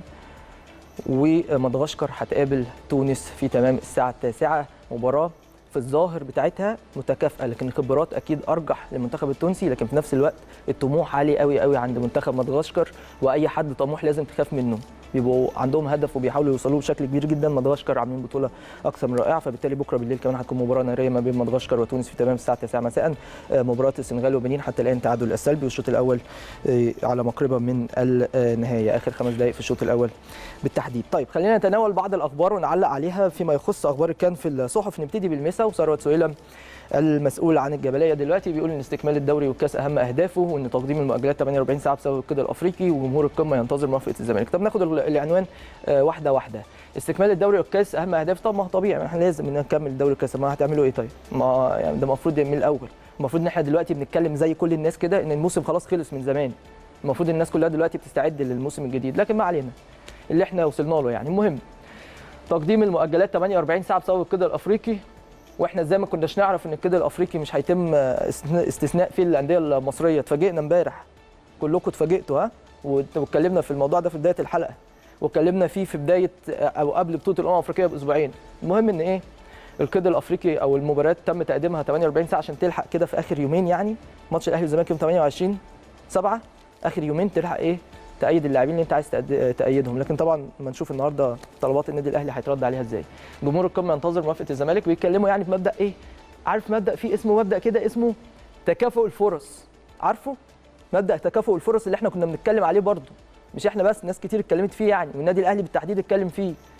ومدغشقر هتقابل تونس في تمام الساعه التاسعه مباراه في الظاهر بتاعتها متكافئه لكن الخبرات اكيد ارجح للمنتخب التونسي لكن في نفس الوقت الطموح عالي قوي قوي عند منتخب مدغشقر واي حد طموح لازم تخاف منه بيبقوا عندهم هدف وبيحاولوا يوصلوه بشكل كبير جدا مدغشقر عاملين بطوله اكثر من رائعه فبالتالي بكره بالليل كمان هتكون مباراه ناريه ما بين مدغشقر وتونس في تمام الساعه 9 مساء آه، مباراه السنغال وبنين حتى الان تعادل السلبي والشوط الاول آه، على مقربه من النهايه اخر خمس دقائق في الشوط الاول بالتحديد طيب خلينا نتناول بعض الاخبار ونعلق عليها فيما يخص اخبار الكان في الصحف نبتدي بالمسا وثروت سويلم المسؤول عن الجبليه دلوقتي بيقول ان استكمال الدوري والكاس اهم اهدافه وان تقديم المؤجلات 48 ساعه بسبب القيد الافريقي وجمهور القمه ينتظر موافقه الزمالك طب ناخد ال- العنوان آه، واحده واحده استكمال الدوري والكاس اهم اهداف طب ما هو طبيعي احنا لازم نكمل الدوري والكاس ما هتعملوا ايه طيب ما يعني ده المفروض من الاول المفروض ان احنا دلوقتي بنتكلم زي كل الناس كده ان الموسم خلاص خلص من زمان المفروض الناس كلها دلوقتي بتستعد للموسم الجديد لكن ما علينا اللي احنا وصلنا له يعني المهم تقديم المؤجلات 48 ساعه بسبب القيد الافريقي واحنا ازاي ما كناش نعرف ان القيد الافريقي مش هيتم استثناء- استثناء فيه الانديه المصريه اتفاجئنا امبارح كلكم اتفاجئتوا ها وات- واتكلمنا في الموضوع ده في بدايه الحلقه واتكلمنا فيه في بدايه او قبل بطوله الامم الافريقيه باسبوعين المهم ان ايه القيد الافريقي او المباريات تم تقديمها 48 ساعه عشان تلحق كده في اخر يومين يعني ماتش الاهلي والزمالك يوم 28 7 اخر يومين تلحق ايه تأيد اللاعبين اللي انت عايز تأد- تأيدهم لكن طبعا ما نشوف النهارده طلبات النادي الاهلي هيترد عليها ازاي جمهور القمه ينتظر موافقه الزمالك بيتكلموا يعني بمبدا ايه عارف مبدا في اسمه مبدا كده اسمه تكافؤ الفرص عارفه مبدا تكافؤ الفرص اللي احنا كنا بنتكلم عليه برضه مش احنا بس ناس كتير اتكلمت فيه يعني والنادي الاهلي بالتحديد اتكلم فيه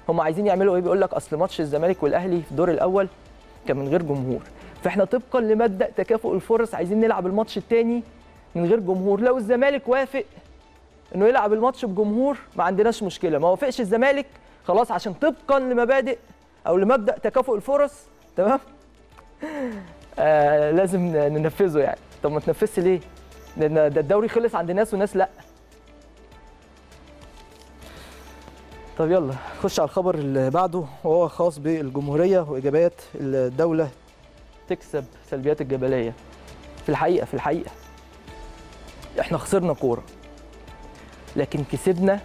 هم عايزين يعملوا ايه بيقول لك اصل ماتش الزمالك والاهلي في الدور الاول كان من غير جمهور فاحنا طبقا لمبدا تكافؤ الفرص عايزين نلعب الماتش الثاني من غير جمهور لو الزمالك وافق انه يلعب الماتش بجمهور ما عندناش مشكله ما وافقش الزمالك خلاص عشان طبقا لمبادئ او لمبدا تكافؤ الفرص تمام آه لازم ننفذه يعني طب ما تنفذش ليه لان ده الدوري خلص عند ناس وناس لا طب يلا خش على الخبر اللي بعده وهو خاص بالجمهوريه واجابات الدوله تكسب سلبيات الجبليه في الحقيقه في الحقيقه احنا خسرنا كوره لكن كسبنا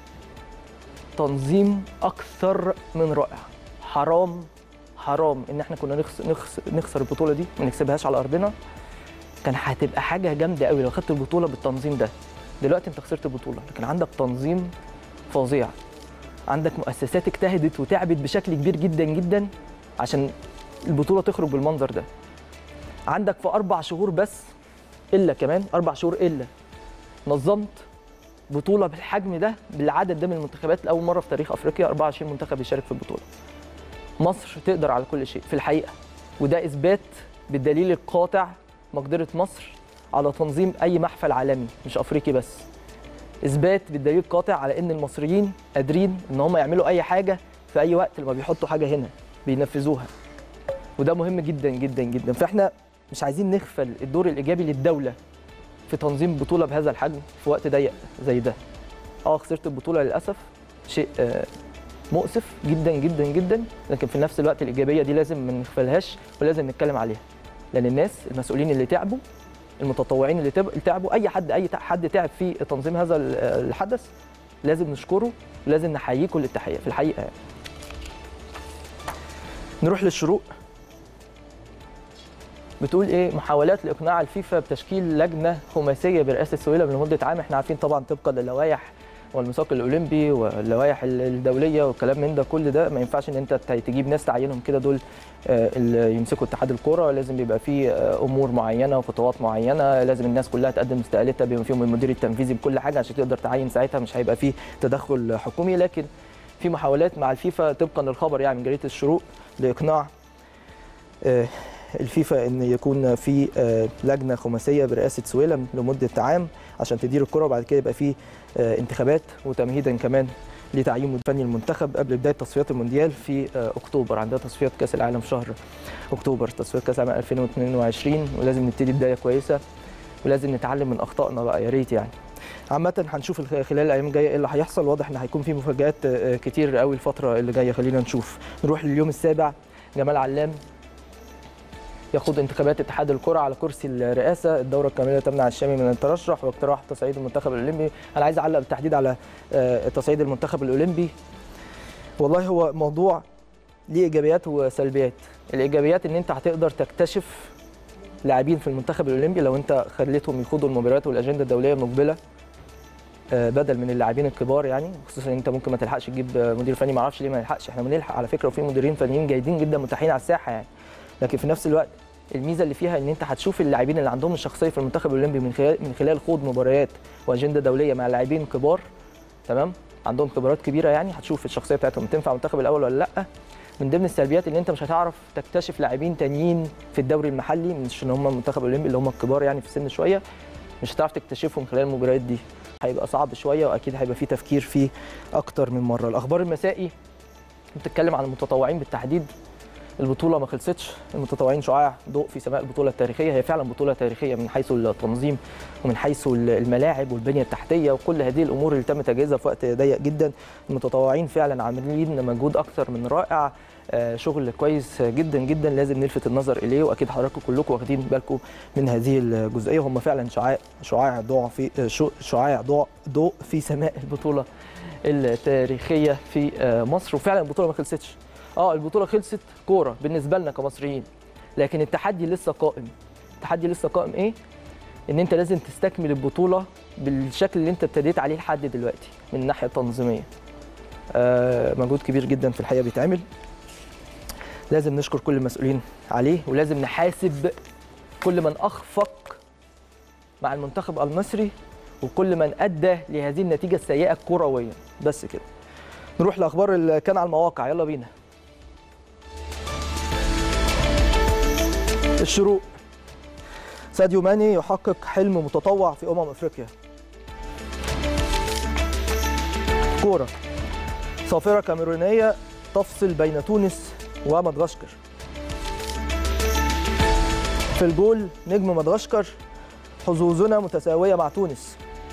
تنظيم اكثر من رائع حرام حرام ان احنا كنا نخسر, نخسر, نخسر البطوله دي ما نكسبهاش على ارضنا كان هتبقى حاجه جامده قوي لو خدت البطوله بالتنظيم ده دلوقتي انت خسرت البطوله لكن عندك تنظيم فظيع عندك مؤسسات اجتهدت وتعبت بشكل كبير جدا جدا عشان البطوله تخرج بالمنظر ده عندك في اربع شهور بس الا كمان اربع شهور الا نظمت بطوله بالحجم ده بالعدد ده من المنتخبات لاول مره في تاريخ افريقيا 24 منتخب يشارك في البطوله مصر تقدر على كل شيء في الحقيقه وده اثبات بالدليل القاطع مقدره مصر على تنظيم اي محفل عالمي مش افريقي بس اثبات بالدليل القاطع على ان المصريين قادرين ان هم يعملوا اي حاجه في اي وقت لما بيحطوا حاجه هنا بينفذوها وده مهم جدا جدا جدا فاحنا مش عايزين نغفل الدور الايجابي للدوله في تنظيم بطوله بهذا الحجم في وقت ضيق زي ده اه خسرت البطوله للاسف شيء آه مؤسف جدا جدا جدا لكن في نفس الوقت الايجابيه دي لازم ما نغفلهاش ولازم نتكلم عليها لان الناس المسؤولين اللي تعبوا المتطوعين اللي تعبوا اي حد اي حد تعب في تنظيم هذا الحدث لازم نشكره ولازم نحييه كل التحيه في الحقيقه يعني. نروح للشروق بتقول ايه محاولات لاقناع الفيفا بتشكيل لجنه خماسيه برئاسه سويلم لمده عام احنا عارفين طبعا طبقا للوائح والميثاق الاولمبي واللوائح الدوليه والكلام من ده كل ده ما ينفعش ان انت تجيب ناس تعينهم كده دول اللي يمسكوا اتحاد الكوره لازم بيبقى فيه امور معينه وخطوات معينه لازم الناس كلها تقدم استقالتها بما فيهم المدير التنفيذي بكل حاجه عشان تقدر تعين ساعتها مش هيبقى فيه تدخل حكومي لكن في محاولات مع الفيفا طبقا للخبر يعني من جريده الشروق لاقناع الفيفا ان يكون في لجنه خماسيه برئاسه سويلم لمده عام عشان تدير الكره وبعد كده يبقى في انتخابات وتمهيدا كمان لتعيين مدير فني المنتخب قبل بدايه تصفيات المونديال في اكتوبر عندها تصفيات كاس العالم في شهر اكتوبر تصفيات كاس العالم 2022 ولازم نبتدي بدايه كويسه ولازم نتعلم من اخطائنا بقى يا ريت يعني عامة هنشوف خلال الايام الجايه ايه اللي هيحصل واضح ان هيكون في مفاجآت كتير قوي الفترة اللي جايه خلينا نشوف نروح لليوم السابع جمال علام يخوض انتخابات اتحاد الكره على كرسي الرئاسه الدوره الكامله تمنع الشامي من الترشح واقتراح تصعيد المنتخب الاولمبي انا عايز اعلق بالتحديد على تصعيد المنتخب الاولمبي والله هو موضوع ليه ايجابيات وسلبيات الايجابيات ان انت هتقدر تكتشف لاعبين في المنتخب الاولمبي لو انت خليتهم يخوضوا المباريات والاجنده الدوليه المقبله بدل من اللاعبين الكبار يعني خصوصا ان انت ممكن ما تلحقش تجيب مدير فني ما اعرفش ليه ما نلحقش احنا بنلحق على فكره وفي مديرين فنيين جيدين جدا متاحين على الساحه يعني لكن في نفس الوقت الميزه اللي فيها ان انت هتشوف اللاعبين اللي عندهم الشخصيه في المنتخب الاولمبي من خلال من خلال خوض مباريات واجنده دوليه مع لاعبين كبار تمام عندهم خبرات كبيره يعني هتشوف الشخصيه بتاعتهم تنفع المنتخب الاول ولا لا من ضمن السلبيات ان انت مش هتعرف تكتشف لاعبين تانيين في الدوري المحلي مش ان هم المنتخب الاولمبي اللي هم الكبار يعني في السن شويه مش هتعرف تكتشفهم خلال المباريات دي هيبقى صعب شويه واكيد هيبقى في تفكير فيه اكتر من مره الاخبار المسائي بتتكلم عن المتطوعين بالتحديد البطوله ما خلصتش المتطوعين شعاع ضوء في سماء البطوله التاريخيه هي فعلا بطوله تاريخيه من حيث التنظيم ومن حيث الملاعب والبنيه التحتيه وكل هذه الامور اللي تم تجهيزها في وقت ضيق جدا المتطوعين فعلا عاملين مجهود اكثر من رائع شغل كويس جدا جدا لازم نلفت النظر اليه واكيد حضراتكم كلكم واخدين بالكم من هذه الجزئيه هم فعلا شعاع شعاع ضوء في شعاع ضوء ضوء في سماء البطوله التاريخيه في مصر وفعلا البطوله ما خلصتش اه البطوله خلصت كوره بالنسبه لنا كمصريين لكن التحدي لسه قائم التحدي لسه قائم ايه ان انت لازم تستكمل البطوله بالشكل اللي انت ابتديت عليه لحد دلوقتي من الناحيه التنظيميه آه مجهود كبير جدا في الحقيقه بيتعمل لازم نشكر كل المسؤولين عليه ولازم نحاسب كل من اخفق مع المنتخب المصري وكل من ادى لهذه النتيجه السيئه كرويا بس كده نروح لاخبار اللي كان على المواقع يلا بينا الشروق ساديو ماني يحقق حلم متطوع في امم افريقيا كوره صافره كاميرونيه تفصل بين تونس ومدغشقر في الجول نجم مدغشقر حظوظنا متساويه مع تونس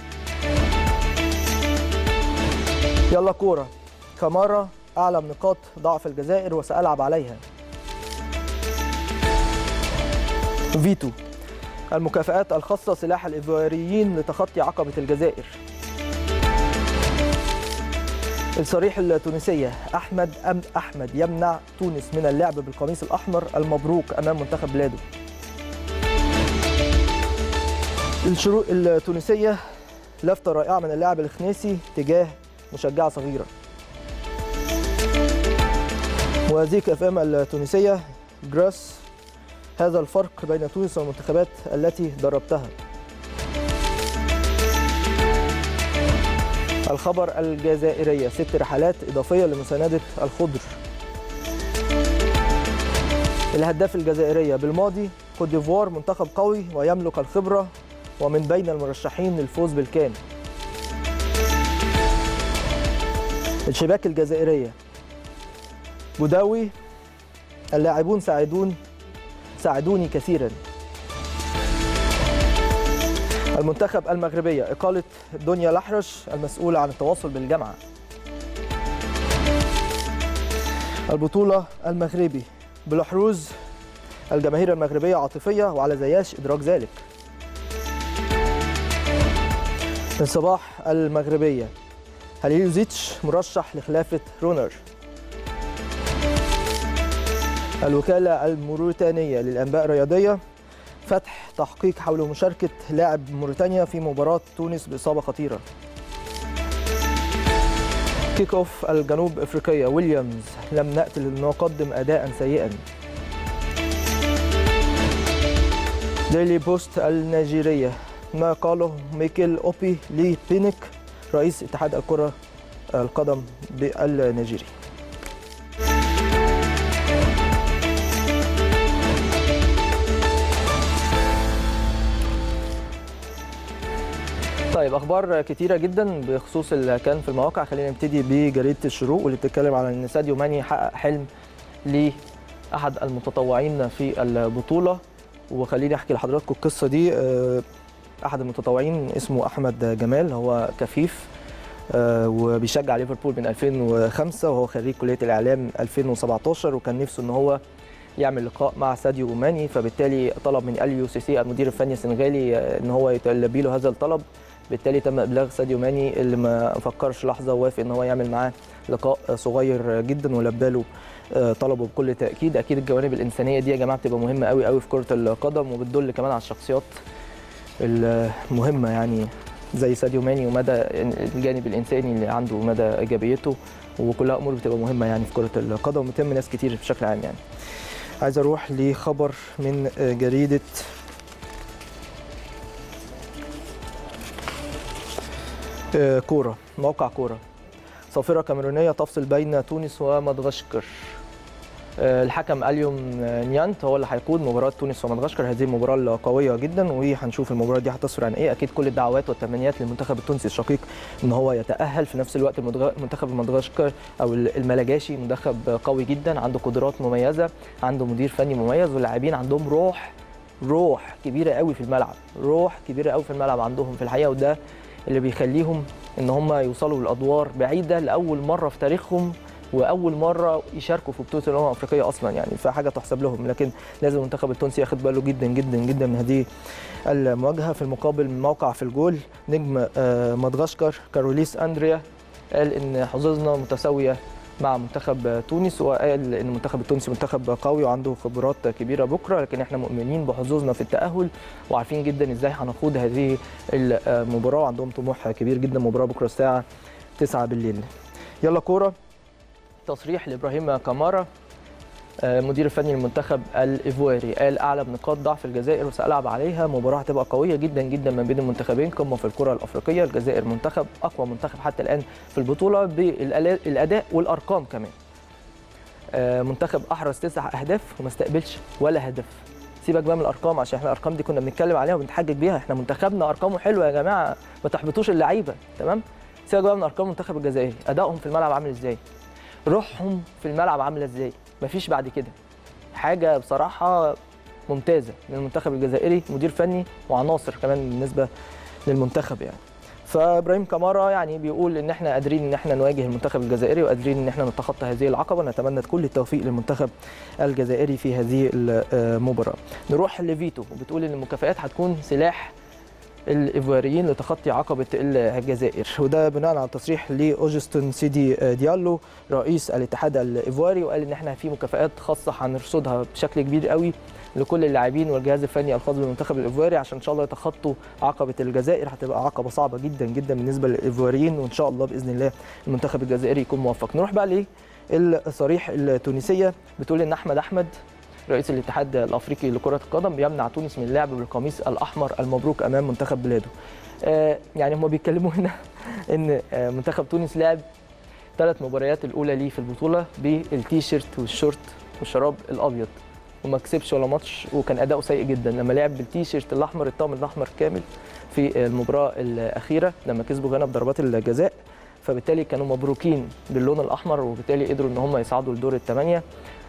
يلا كوره كمارة أعلم نقاط ضعف الجزائر وسألعب عليها فيتو المكافآت الخاصة سلاح الإيفواريين لتخطي عقبة الجزائر الصريح التونسية أحمد أم أحمد يمنع تونس من اللعب بالقميص الأحمر المبروك أمام منتخب بلاده الشروق التونسية لفتة رائعة من اللاعب الخنيسي تجاه مشجعة صغيرة وزيك اف ام التونسيه جراس هذا الفرق بين تونس والمنتخبات التي دربتها الخبر الجزائريه ست رحلات اضافيه لمسانده الخضر الهداف الجزائريه بالماضي كوت ديفوار منتخب قوي ويملك الخبره ومن بين المرشحين للفوز بالكان الشباك الجزائريه بوداوي اللاعبون ساعدون ساعدوني كثيرا المنتخب المغربية إقالة دنيا لحرش المسؤولة عن التواصل بالجامعة البطولة المغربي بلحروز الجماهير المغربية عاطفية وعلى زياش إدراك ذلك الصباح المغربية هليلوزيتش مرشح لخلافة رونر الوكالة الموريتانية للأنباء الرياضية فتح تحقيق حول مشاركة لاعب موريتانيا في مباراة تونس بإصابة خطيرة كيك اوف الجنوب افريقية ويليامز لم نأتي لنقدم أداء سيئا ديلي بوست النيجيرية ما قاله ميكيل أوبي لي بينيك رئيس اتحاد الكرة القدم بالنيجيري طيب اخبار كتيره جدا بخصوص اللي كان في المواقع خلينا نبتدي بجريده الشروق واللي بتتكلم على ان ساديو ماني حقق حلم لاحد المتطوعين في البطوله وخليني احكي لحضراتكم القصه دي آه، احد المتطوعين اسمه احمد جمال هو كفيف آه، وبيشجع ليفربول من 2005 وهو خريج كليه الاعلام 2017 وكان نفسه ان هو يعمل لقاء مع ساديو ماني فبالتالي طلب من اليو سي سي المدير الفني السنغالي آه، ان هو يتلبي له هذا الطلب بالتالي تم ابلاغ ساديو ماني اللي ما فكرش لحظه ووافق ان هو يعمل معاه لقاء صغير جدا ولبى له آه، طلبه بكل تاكيد اكيد الجوانب الانسانيه دي يا جماعه بتبقى مهمه قوي قوي في كره القدم وبتدل كمان على الشخصيات المهمه يعني زي ساديو ماني ومدى الجانب الانساني اللي عنده ومدى ايجابيته وكلها امور بتبقى مهمه يعني في كره القدم وبتهم ناس كتير بشكل عام يعني عايز اروح لخبر من جريده آه، كوره موقع كوره صافره كاميرونيه تفصل بين تونس ومدغشقر آه، الحكم اليوم نيانت هو اللي هيقود مباراه تونس ومدغشقر هذه المباراه القويه جدا وهنشوف المباراه دي هتصفر عن ايه اكيد كل الدعوات والتمنيات للمنتخب التونسي الشقيق ان هو يتاهل في نفس الوقت المدغ- منتخب مدغشقر او الملاجاشي منتخب قوي جدا عنده قدرات مميزه عنده مدير فني مميز واللاعبين عندهم روح روح كبيره قوي في الملعب روح كبيره قوي في الملعب عندهم في الحقيقه وده اللي بيخليهم ان هم يوصلوا لادوار بعيده لاول مره في تاريخهم واول مره يشاركوا في بطوله الامم الافريقيه اصلا يعني فحاجه تحسب لهم لكن لازم المنتخب التونسي ياخد باله جدا جدا جدا من هذه المواجهه في المقابل موقع في الجول نجم آه، مدغشقر كاروليس اندريا قال ان حظوظنا متساويه مع منتخب تونس وقال ان المنتخب التونسي منتخب قوي وعنده خبرات كبيره بكره لكن احنا مؤمنين بحظوظنا في التاهل وعارفين جدا ازاي هنخوض هذه المباراه وعندهم طموح كبير جدا مباراه بكره الساعه 9 بالليل يلا كوره تصريح لابراهيم كامارا آه، المدير الفني للمنتخب الايفواري قال اعلى نقاط ضعف الجزائر وسالعب عليها مباراه هتبقى قويه جدا جدا ما بين المنتخبين قمه في الكره الافريقيه الجزائر منتخب اقوى منتخب حتى الان في البطوله بالاداء والارقام كمان آه، منتخب احرز تسع اهداف وما استقبلش ولا هدف سيبك بقى من الارقام عشان احنا الارقام دي كنا بنتكلم عليها وبنتحجج بيها احنا منتخبنا ارقامه حلوه يا جماعه ما تحبطوش اللعيبه تمام سيبك بقى من ارقام المنتخب الجزائري ادائهم في الملعب عامل ازاي روحهم في الملعب عامله ازاي مفيش بعد كده حاجه بصراحه ممتازه من المنتخب الجزائري مدير فني وعناصر كمان بالنسبه للمنتخب يعني فابراهيم كمارا يعني بيقول ان احنا قادرين ان احنا نواجه المنتخب الجزائري وقادرين ان احنا نتخطى هذه العقبه نتمنى كل التوفيق للمنتخب الجزائري في هذه المباراه نروح لفيتو وبتقول ان المكافآت هتكون سلاح الايفواريين لتخطي عقبه الجزائر وده بناء على تصريح لاوجستون سيدي ديالو رئيس الاتحاد الايفواري وقال ان احنا في مكافآت خاصه هنرصدها بشكل كبير قوي لكل اللاعبين والجهاز الفني الخاص بالمنتخب الايفواري عشان ان شاء الله يتخطوا عقبه الجزائر هتبقى عقبه صعبه جدا جدا بالنسبه للايفواريين وان شاء الله باذن الله المنتخب الجزائري يكون موفق نروح بقى للصريح التونسيه بتقول ان احمد احمد رئيس الاتحاد الافريقي لكره القدم بيمنع تونس من اللعب بالقميص الاحمر المبروك امام منتخب بلاده آه يعني هم بيتكلموا هنا ان آه منتخب تونس لعب ثلاث مباريات الاولى ليه في البطوله بالتيشيرت والشورت والشراب الابيض وما كسبش ولا ماتش وكان اداؤه سيء جدا لما لعب بالتيشيرت الاحمر الطقم الاحمر كامل في المباراه الاخيره لما كسبوا غانا بضربات الجزاء فبالتالي كانوا مبروكين باللون الاحمر وبالتالي قدروا ان هم يصعدوا لدور الثمانيه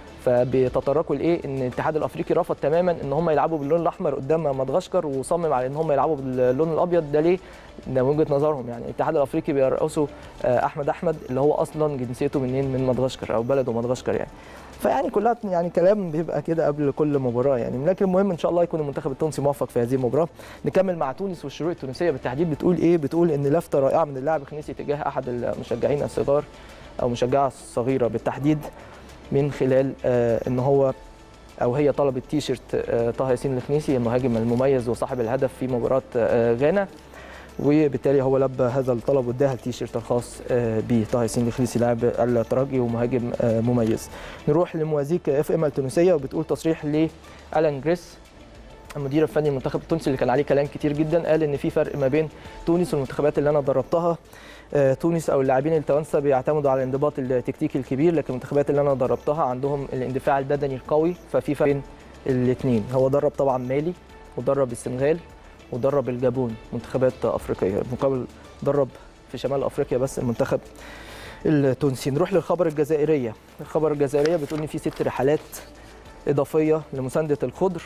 فبيتطرقوا لايه ان الاتحاد الافريقي رفض تماما ان هم يلعبوا باللون الاحمر قدام مدغشقر وصمم على ان هم يلعبوا باللون الابيض ده ليه؟ ده من وجهه نظرهم يعني الاتحاد الافريقي بيرأسه احمد احمد اللي هو اصلا جنسيته منين من مدغشقر او بلده مدغشقر يعني فيعني كلها يعني كلام بيبقى كده قبل كل مباراه يعني لكن المهم ان شاء الله يكون المنتخب التونسي موفق في هذه المباراه نكمل مع تونس والشروق التونسيه بالتحديد بتقول ايه بتقول ان لفته رائعه من اللاعب الخنيسي تجاه احد المشجعين الصغار او مشجعه صغيره بالتحديد من خلال آه ان هو او هي طلبت تيشيرت آه طه ياسين الخنيسي المهاجم المميز وصاحب الهدف في مباراه آه غانا وبالتالي هو لبى هذا الطلب واداها التيشيرت الخاص بطه ياسين الخنيسي لاعب الترجي ومهاجم مميز نروح لموازيك اف ام التونسيه وبتقول تصريح لالان جريس المدير الفني للمنتخب التونسي اللي كان عليه كلام كتير جدا قال ان في فرق ما بين تونس والمنتخبات اللي انا دربتها تونس او اللاعبين التوانسه بيعتمدوا على الانضباط التكتيكي الكبير لكن المنتخبات اللي انا دربتها عندهم الاندفاع البدني القوي ففي فرق بين الاثنين هو درب طبعا مالي ودرب السنغال ودرب الجابون منتخبات افريقيه مقابل درب في شمال افريقيا بس المنتخب التونسي نروح للخبر الجزائريه الخبر الجزائريه بتقول ان في ست رحلات اضافيه لمسانده الخضر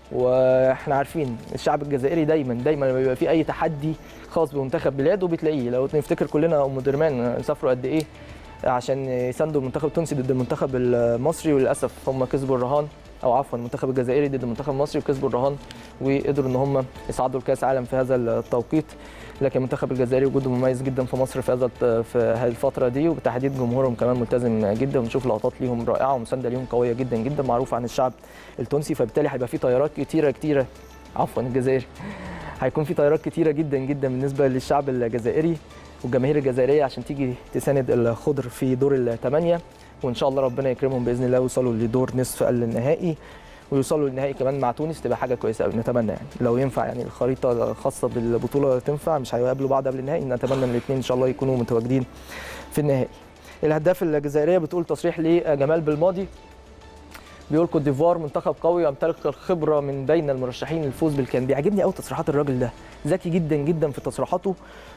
واحنا عارفين الشعب الجزائري دايما دايما لما بيبقى في اي تحدي خاص بمنتخب بلاده بتلاقيه لو نفتكر كلنا ام درمان سافروا قد ايه عشان يساندوا المنتخب التونسي ضد المنتخب المصري وللاسف هم كسبوا الرهان او عفوا المنتخب الجزائري ضد المنتخب المصري وكسبوا الرهان وقدروا ان هم يصعدوا لكاس عالم في هذا التوقيت لكن المنتخب الجزائري وجوده مميز جدا في مصر في هذا في هذه الفتره دي وبالتحديد جمهورهم كمان ملتزم جدا ونشوف لقطات ليهم رائعه ومسانده ليهم قويه جدا جدا معروفه عن الشعب التونسي فبالتالي هيبقى في طيارات كتيره كتيره عفوا الجزائري هيكون في طيارات كتيره جدا جدا بالنسبه للشعب الجزائري والجماهير الجزائريه عشان تيجي تساند الخضر في دور الثمانيه وان شاء الله ربنا يكرمهم باذن الله ويوصلوا لدور نصف النهائي ويوصلوا للنهائي كمان مع تونس تبقى حاجه كويسه قوي نتمنى يعني لو ينفع يعني الخريطه الخاصه بالبطوله تنفع مش هيقابلوا بعض قبل النهائي نتمنى ان الاثنين ان شاء الله يكونوا متواجدين في النهائي الهداف الجزائريه بتقول تصريح لجمال بالماضي بيقول كوت ديفوار منتخب قوي ويمتلك الخبره من بين المرشحين للفوز بالكان بيعجبني قوي تصريحات الراجل ده ذكي جدا جدا في تصريحاته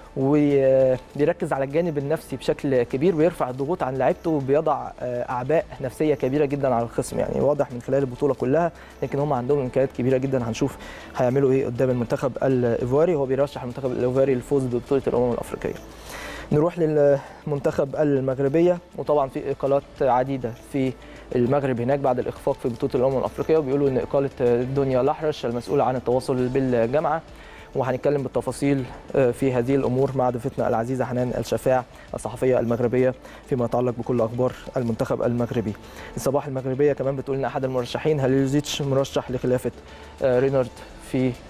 وبيركز على الجانب النفسي بشكل كبير ويرفع الضغوط عن لعيبته وبيضع اعباء نفسيه كبيره جدا على الخصم يعني واضح من خلال البطوله كلها لكن هم عندهم امكانيات كبيره جدا هنشوف هيعملوا ايه قدام المنتخب الايفواري هو بيرشح المنتخب الايفواري للفوز ببطوله الامم الافريقيه نروح للمنتخب المغربيه وطبعا في اقالات عديده في المغرب هناك بعد الاخفاق في بطوله الامم الافريقيه وبيقولوا ان اقاله دنيا الاحرش المسؤوله عن التواصل بالجامعه وهنتكلم بالتفاصيل في هذه الامور مع ضيفتنا العزيزه حنان الشفاع الصحفيه المغربيه فيما يتعلق بكل اخبار المنتخب المغربي. الصباح المغربيه كمان بتقول ان احد المرشحين هاليلوزيتش مرشح لخلافه رينارد في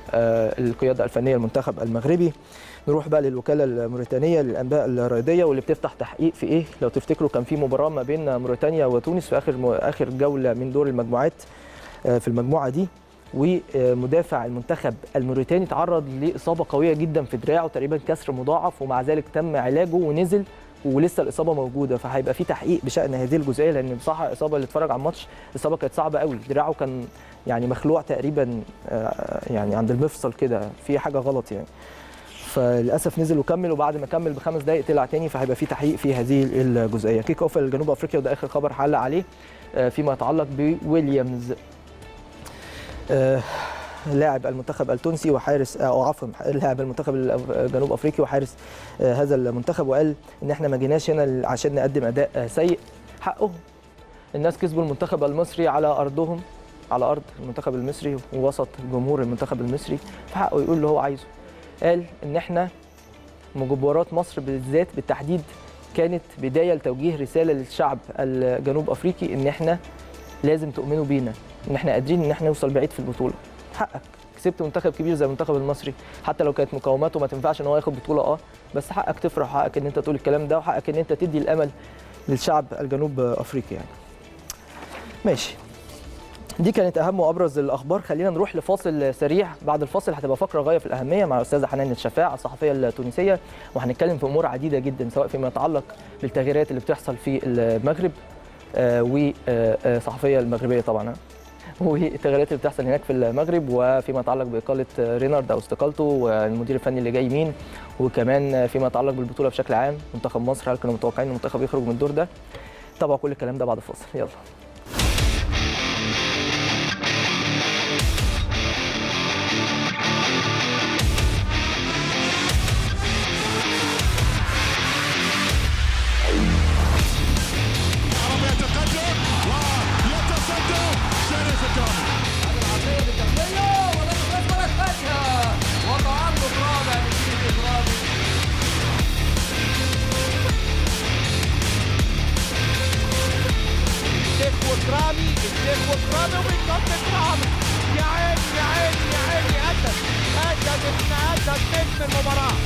آه، القياده الفنيه للمنتخب المغربي نروح بقى للوكاله الموريتانيه للانباء الرياضيه واللي بتفتح تحقيق في ايه لو تفتكروا كان في مباراه ما بين موريتانيا وتونس في اخر اخر جوله من دور المجموعات آه، في المجموعه دي ومدافع المنتخب الموريتاني تعرض لاصابه قويه جدا في دراعه تقريبا كسر مضاعف ومع ذلك تم علاجه ونزل ولسه الاصابه موجوده فهيبقى في تحقيق بشان هذه الجزئيه لان بصراحه الاصابه اللي اتفرج على الماتش الاصابه كانت صعبه قوي دراعه كان يعني مخلوع تقريبا آه، يعني عند المفصل كده في حاجه غلط يعني فللاسف نزل وكمل وبعد ما كمل بخمس دقائق طلع تاني فهيبقى في تحقيق في هذه الجزئيه كيك اوف لجنوب افريقيا وده اخر خبر هعلق عليه آه، فيما يتعلق بويليامز آه، لاعب المنتخب التونسي وحارس او عفوا لاعب المنتخب الجنوب افريقي وحارس آه، هذا المنتخب وقال ان احنا ما جيناش هنا عشان نقدم اداء آه، سيء حقهم الناس كسبوا المنتخب المصري على ارضهم على ارض المنتخب المصري ووسط جمهور المنتخب المصري فحقه يقول اللي هو عايزه قال ان احنا مباراه مصر بالذات بالتحديد كانت بدايه لتوجيه رساله للشعب الجنوب افريقي ان احنا لازم تؤمنوا بينا ان احنا قادرين ان احنا نوصل بعيد في البطوله حقك كسبت منتخب كبير زي المنتخب المصري حتى لو كانت مقاوماته ما تنفعش ان هو ياخد بطوله اه بس حقك تفرح وحقك ان انت تقول الكلام ده وحقك ان انت تدي الامل للشعب الجنوب افريقي يعني ماشي دي كانت اهم وابرز الاخبار خلينا نروح لفاصل سريع بعد الفاصل هتبقى فقره غايه في الاهميه مع الاستاذه حنان الشفاع الصحفيه التونسيه وهنتكلم في امور عديده جدا سواء فيما يتعلق بالتغييرات اللي بتحصل في المغرب آه، وصحفيه المغربيه طبعا والتغييرات اللي بتحصل هناك في المغرب وفيما يتعلق باقاله رينارد او استقالته والمدير الفني اللي جاي مين وكمان فيما يتعلق بالبطوله بشكل عام منتخب مصر هل كانوا متوقعين ان المنتخب يخرج من الدور ده طبعا كل الكلام ده بعد الفاصل يلا العربي يتقدم ويتصدر شريف الدومي العرضية بالتمرية ولكن أكبرت فاتها وتعلق رابع لشريف إكرامي الشيخ وكرامي الشيخ وكرامي وبيكمل كرامي يا عيني يا عيني يا عيني اسد اسد ابن اسد نجم المباراه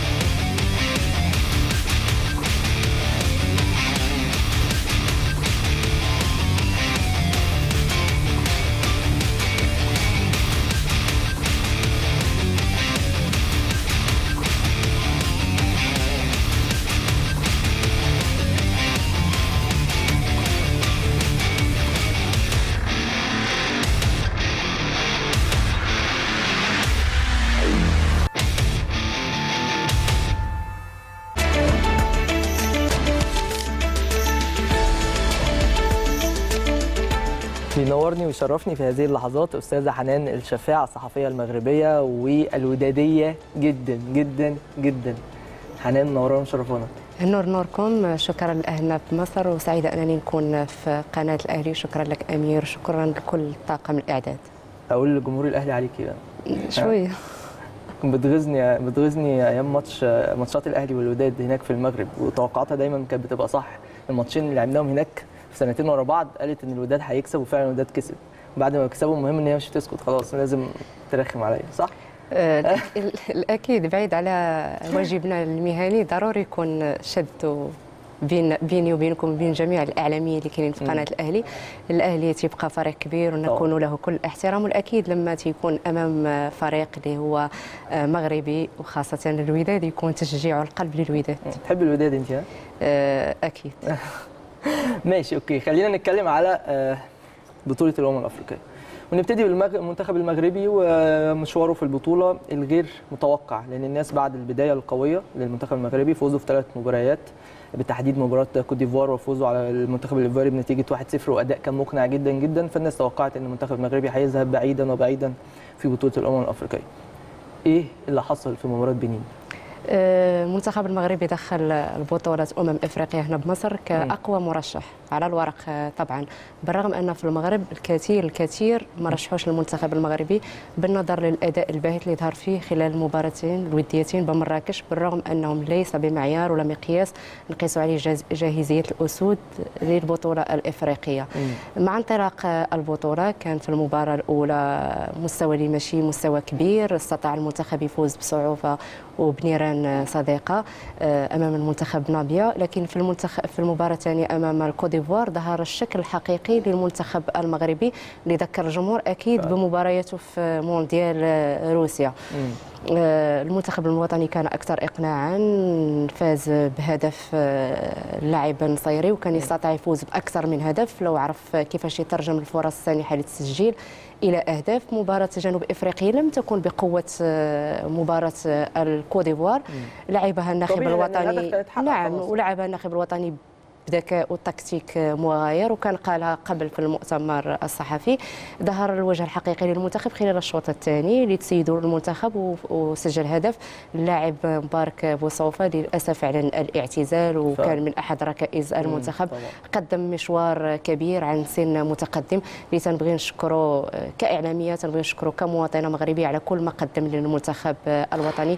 بينورني ويشرفني في هذه اللحظات استاذه حنان الشفاع الصحفيه المغربيه والوداديه جدا جدا جدا حنان نورانا وشرفونا النور نوركم شكرا لأهلنا في مصر وسعيدة أنني نكون في قناة الأهلي شكرا لك أمير شكرا لكل طاقم الإعداد اقول لجمهور الاهلي عليكي بقى شوية بتغيظني بتغيظني ايام ماتش ماتشات الاهلي والوداد هناك في المغرب وتوقعاتها دايما كانت بتبقى صح الماتشين اللي لعبناهم هناك في سنتين ورا بعض قالت ان الوداد هيكسب وفعلا الوداد كسب بعد ما كسبوا المهم ان هي مش تسكت خلاص لازم ترخم عليا صح آه، ال- الأكيد بعيد على واجبنا المهني ضروري يكون شد بين بيني وبينكم وبين جميع الاعلاميين اللي كاينين في قناه الاهلي الاهلي تيبقى فريق كبير ونكون له كل الاحترام والاكيد لما تيكون امام فريق اللي هو آه، مغربي وخاصه الوداد يكون تشجيع القلب للوداد تحب الوداد انت ها آه، اكيد ماشي اوكي خلينا نتكلم على آه، بطوله الامم الافريقيه ونبتدي بالمنتخب المغربي ومشواره في البطوله الغير متوقع لان الناس بعد البدايه القويه للمنتخب المغربي فوزوا في ثلاث مباريات بالتحديد مباراه كوت ديفوار وفوزوا على المنتخب الايفواري بنتيجه 1-0 واداء كان مقنع جدا جدا فالناس توقعت ان المنتخب المغربي هيذهب بعيدا وبعيدا في بطوله الامم الافريقيه. ايه اللي حصل في مباراه بنين؟ آه، المنتخب المغربي دخل البطولة أمم إفريقيا هنا بمصر كأقوى مرشح على الورق آه، طبعا بالرغم ان في المغرب الكثير الكثير ما رشحوش المنتخب المغربي بالنظر للاداء الباهت اللي ظهر فيه خلال المباراتين الوديتين بمراكش بالرغم انهم ليس بمعيار ولا مقياس نقيس عليه جاز- جاهزيه الاسود للبطوله الافريقيه مع انطلاق آه، البطوله كان في المباراه الاولى مستوى اللي ماشي مستوى كبير استطاع المنتخب يفوز بصعوبه وبنيران آه، صديقه آه، امام المنتخب ناميبيا لكن في المنتخب في المباراه الثانيه امام الكوديفوار ظهر الشكل الحقيقي للمنتخب المغربي اللي ذكر الجمهور اكيد بمبارياته في مونديال آه، روسيا آه، المنتخب الوطني كان اكثر اقناعا فاز بهدف آه، اللاعب النصيري وكان يستطيع يفوز باكثر من هدف لو عرف كيفاش يترجم الفرص السانحه للتسجيل الى اهداف مباراه جنوب افريقيا لم تكن بقوه آه، مباراه آه، الكوديفوار لعبها الناخب طبيعي، لأن الهدف الوطني كان يتحقق نعم خلاص. ولعبها الناخب الوطني بذكاء وتكتيك مغاير وكان قالها قبل في المؤتمر الصحفي ظهر الوجه الحقيقي للمنتخب خلال الشوط الثاني لتسيدوا المنتخب و- وسجل هدف اللاعب مبارك بوصوفه للاسف اعلن الاعتزال وكان من احد ركائز المنتخب طبعا. قدم مشوار كبير عن سن متقدم اللي تنبغي نشكره كاعلاميه تنبغي نشكره كمواطنه مغربيه على كل ما قدم للمنتخب الوطني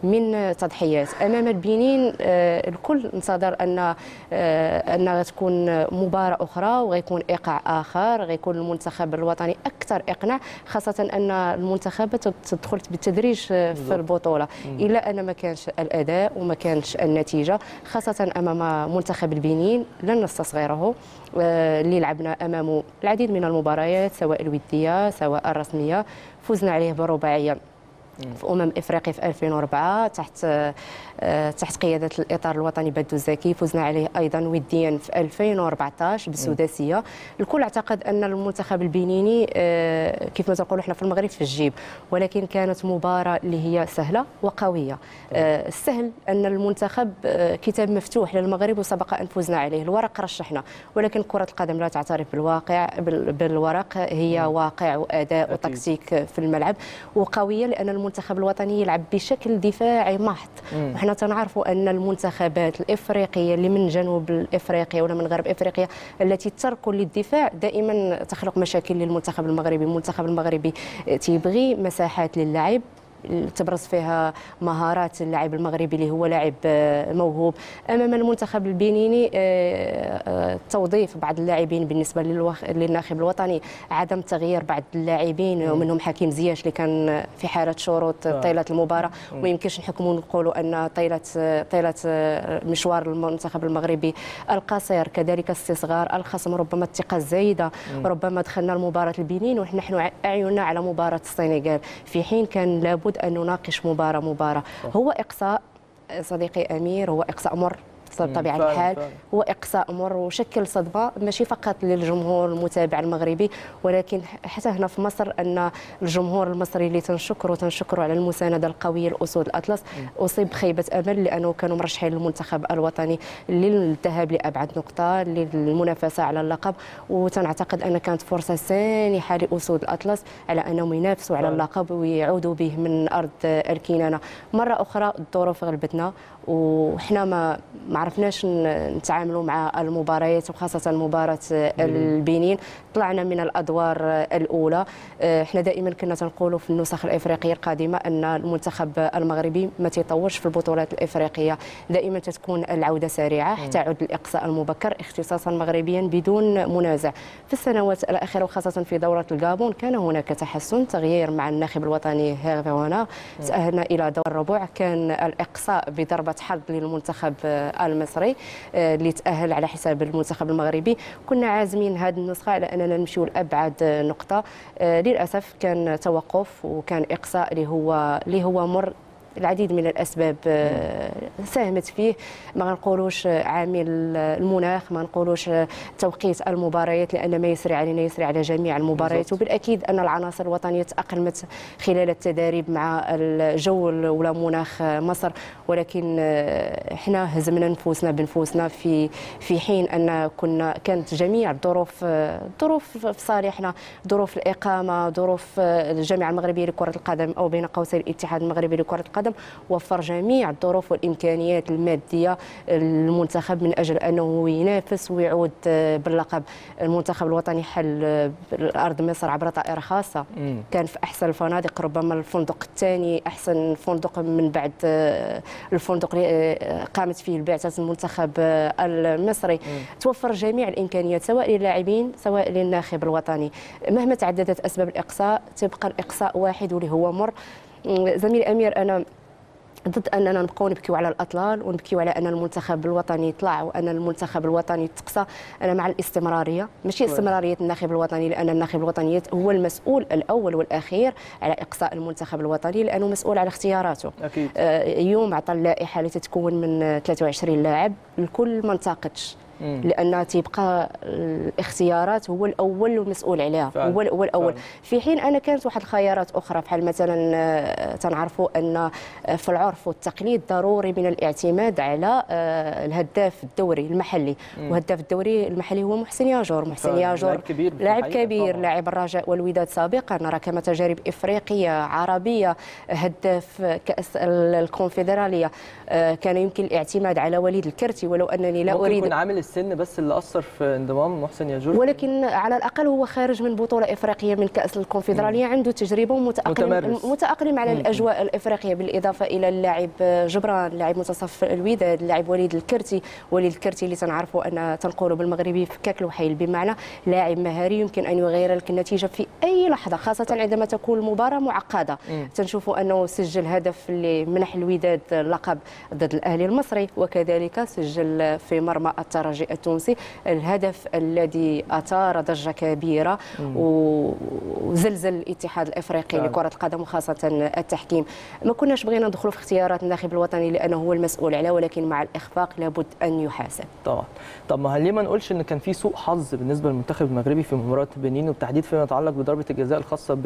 من تضحيات امام البنين آه، الكل انتظر ان آه، انها تكون مباراه اخرى وغيكون ايقاع اخر غيكون المنتخب الوطني اكثر اقناع خاصه ان المنتخبات تدخل بالتدريج في البطوله الا ان ما كانش الاداء وما كانش النتيجه خاصه امام منتخب البنين لن نستصغره آه، اللي لعبنا امامه العديد من المباريات سواء الوديه سواء الرسميه فزنا عليه برباعيه في امم افريقيا في 2004 تحت آه، تحت قياده الاطار الوطني بدو الزكي فزنا عليه ايضا وديا في 2014 بالسداسيه الكل اعتقد ان المنتخب البنيني آه، كيف ما تنقولوا احنا في المغرب في الجيب ولكن كانت مباراه اللي هي سهله وقويه آه، السهل ان المنتخب آه، كتاب مفتوح للمغرب وسبق ان فزنا عليه الورق رشحنا ولكن كره القدم لا تعترف بالواقع بال- بالورق هي واقع واداء وتكتيك في الملعب وقويه لان المنتخب الوطني يلعب بشكل دفاعي محض وحنا تنعرفوا ان المنتخبات الافريقيه اللي من جنوب افريقيا ولا من غرب افريقيا التي تركن للدفاع دائما تخلق مشاكل للمنتخب المغربي المنتخب المغربي تيبغي مساحات للعب تبرز فيها مهارات اللاعب المغربي اللي هو لاعب آه، موهوب امام المنتخب البنيني آه، آه، توظيف بعض اللاعبين بالنسبه للوخ- للناخب الوطني عدم تغيير بعض اللاعبين ومنهم حكيم زياش اللي كان في حاله شروط طيله المباراه وما يمكنش نحكموا نقولوا ان طيله طيله مشوار المنتخب المغربي القصير كذلك استصغار الخصم ربما الثقه الزايده ربما دخلنا لمباراه البنين ونحن اعيننا على مباراه السنغال في حين كان لابد ان نناقش مباراه مباراه هو اقصاء صديقي امير هو اقصاء مر بطبيعه فعلاً، الحال فعلاً. هو اقصاء مر وشكل صدمه ماشي فقط للجمهور المتابع المغربي ولكن حتى هنا في مصر ان الجمهور المصري اللي تنشكره تنشكره على المسانده القويه لاسود الاطلس اصيب بخيبه امل لانه كانوا مرشحين للمنتخب الوطني للذهاب لابعد نقطه للمنافسه على اللقب وتنعتقد ان كانت فرصه سانحه لاسود الاطلس على انهم ينافسوا على اللقب ويعودوا به من ارض الكنانه مره اخرى الظروف غلبتنا وحنا ما ما عرفناش ن- نتعاملوا مع المباريات وخاصه مباراه البنين طلعنا من الادوار الاولى احنا دائما كنا تنقولوا في النسخ الافريقيه القادمه ان المنتخب المغربي ما تيطورش في البطولات الافريقيه دائما تكون العوده سريعه حتى يعود الاقصاء المبكر اختصاصا مغربيا بدون منازع في السنوات الاخيره وخاصه في دوره الغابون كان هناك تحسن تغيير مع الناخب الوطني هيرفي رونا تاهلنا الى دور الربع كان الاقصاء بضربه حظ للمنتخب المصري آه، اللي تاهل على حساب المنتخب المغربي كنا عازمين هذه النسخه على اننا نمشيو لابعد نقطه آه، للاسف كان توقف وكان اقصاء اللي هو اللي هو مر العديد من الاسباب آه، ساهمت فيه ما نقولوش عامل المناخ ما نقولوش توقيت المباريات لان ما يسري علينا يسري على جميع المباريات وبالاكيد ان العناصر الوطنيه تاقلمت خلال التدريب مع الجو ولا مناخ مصر ولكن آه، احنا هزمنا نفوسنا بنفوسنا في في حين ان كنا كانت جميع الظروف آه، الظروف في صالحنا ظروف الاقامه ظروف آه، الجامعه المغربيه لكره القدم او بين قوسين الاتحاد المغربي لكره القدم القدم وفر جميع الظروف والامكانيات الماديه للمنتخب من اجل انه ينافس ويعود آه، باللقب المنتخب الوطني حل آه، ارض مصر عبر طائره خاصه مم. كان في احسن الفنادق ربما الفندق الثاني احسن فندق من بعد آه، الفندق اللي آه، قامت فيه البعثه المنتخب آه، المصري توفر جميع الامكانيات سواء للاعبين سواء للناخب الوطني مهما تعددت اسباب الاقصاء تبقى الاقصاء واحد واللي هو مر م، زميلي امير انا ضد اننا نبقاو نبكيو على الاطلال ونبكيو على ان المنتخب الوطني يطلع وان المنتخب الوطني تقصى انا مع الاستمراريه ماشي استمراريه الناخب الوطني لان الناخب الوطني هو المسؤول الاول والاخير على اقصاء المنتخب الوطني لانه مسؤول على اختياراته اكيد آه، يوم عطى اللائحه اللي تتكون من آه، 23 لاعب الكل ما انتقدش مم. لانها تيبقى الاختيارات هو الاول والمسؤول عليها فعلا. هو هو الاول فعلا. في حين انا كانت واحد الخيارات اخرى بحال مثلا آه، تنعرفوا ان آه، في العرف والتقليد ضروري من الاعتماد على آه، الهداف الدوري المحلي وهداف الدوري المحلي هو محسن ياجور محسن فعلا. ياجور لاعب كبير في لاعب الحقيقة كبير طبعاً. لاعب الرجاء والوداد سابقا راكم تجارب افريقيه عربيه هداف كاس ال- الكونفدراليه آه، كان يمكن الاعتماد على وليد الكرتي ولو انني لا ممكن اريد يكون عامل السن بس اللي اثر في انضمام محسن ياجور ولكن على الاقل هو خارج من بطوله افريقيه من كاس الكونفدراليه عنده تجربه ومتاقلم متمرس. متاقلم على الاجواء الافريقيه بالاضافه الى اللاعب جبران لاعب منتصف الوداد اللاعب وليد الكرتي وليد الكرتي اللي تنعرفوا ان تنقوله بالمغربي فكاك الوحيل بمعنى لاعب مهاري يمكن ان يغير لك النتيجه في اي لحظه خاصه عندما تكون المباراه معقده تنشوفوا انه سجل هدف اللي منح الوداد اللقب ضد الاهلي المصري وكذلك سجل في مرمى الترجي التونسي الهدف الذي اثار ضجه كبيره و- وزلزل الاتحاد الافريقي فعلا. لكره القدم وخاصه التحكيم ما كناش بغينا ندخلوا في اختيارات الناخب الوطني لانه هو المسؤول عليه ولكن مع الاخفاق لابد ان يحاسب طبعا طب ما ليه ما نقولش ان كان في سوء حظ بالنسبه للمنتخب المغربي في مباراه بنين وبالتحديد فيما يتعلق بضربه الجزاء الخاصه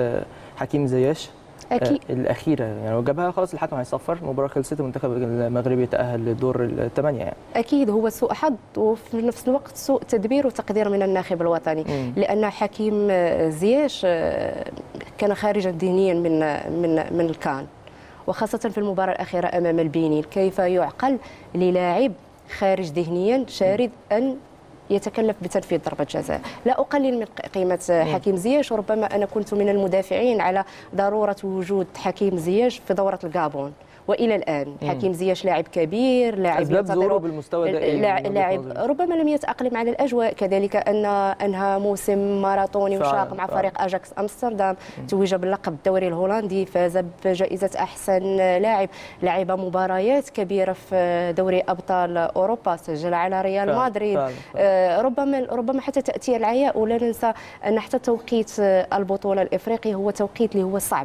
بحكيم زياش اكيد آه، الاخيره يعني لو جابها خلاص الحكم هيصفر المباراه خلصت المنتخب المغربي تاهل لدور الثمانيه يعني اكيد هو سوء حظ وفي نفس الوقت سوء تدبير وتقدير من الناخب الوطني مم. لان حكيم زياش آه، كان خارجا ذهنيا من من من الكان وخاصه في المباراه الاخيره امام البنين كيف يعقل للاعب خارج ذهنيا شارد ان يتكلف بتنفيذ ضربة جزاء لا أقلل من قيمة حكيم زياش وربما أنا كنت من المدافعين على ضرورة وجود حكيم زياش في دورة الجابون والى الان حكيم زياش لاعب كبير لاعب اسباب ينتظر- ظهوره بالمستوى ده ايه لاع- من وجهة لاعب نظرك؟ ربما لم يتأقلم على الأجواء كذلك أن أنهى موسم ماراثوني فعلا، وشاق مع فعلا. فريق أجاكس أمستردام توج باللقب الدوري الهولندي فاز بجائزة أحسن لاعب لعب مباريات كبيرة في دوري أبطال أوروبا سجل على ريال فعلا، مدريد فعلا، آه، ربما ربما حتى تأتي العياء ولا ننسى أن حتى توقيت آه، البطولة الإفريقي هو توقيت اللي هو صعب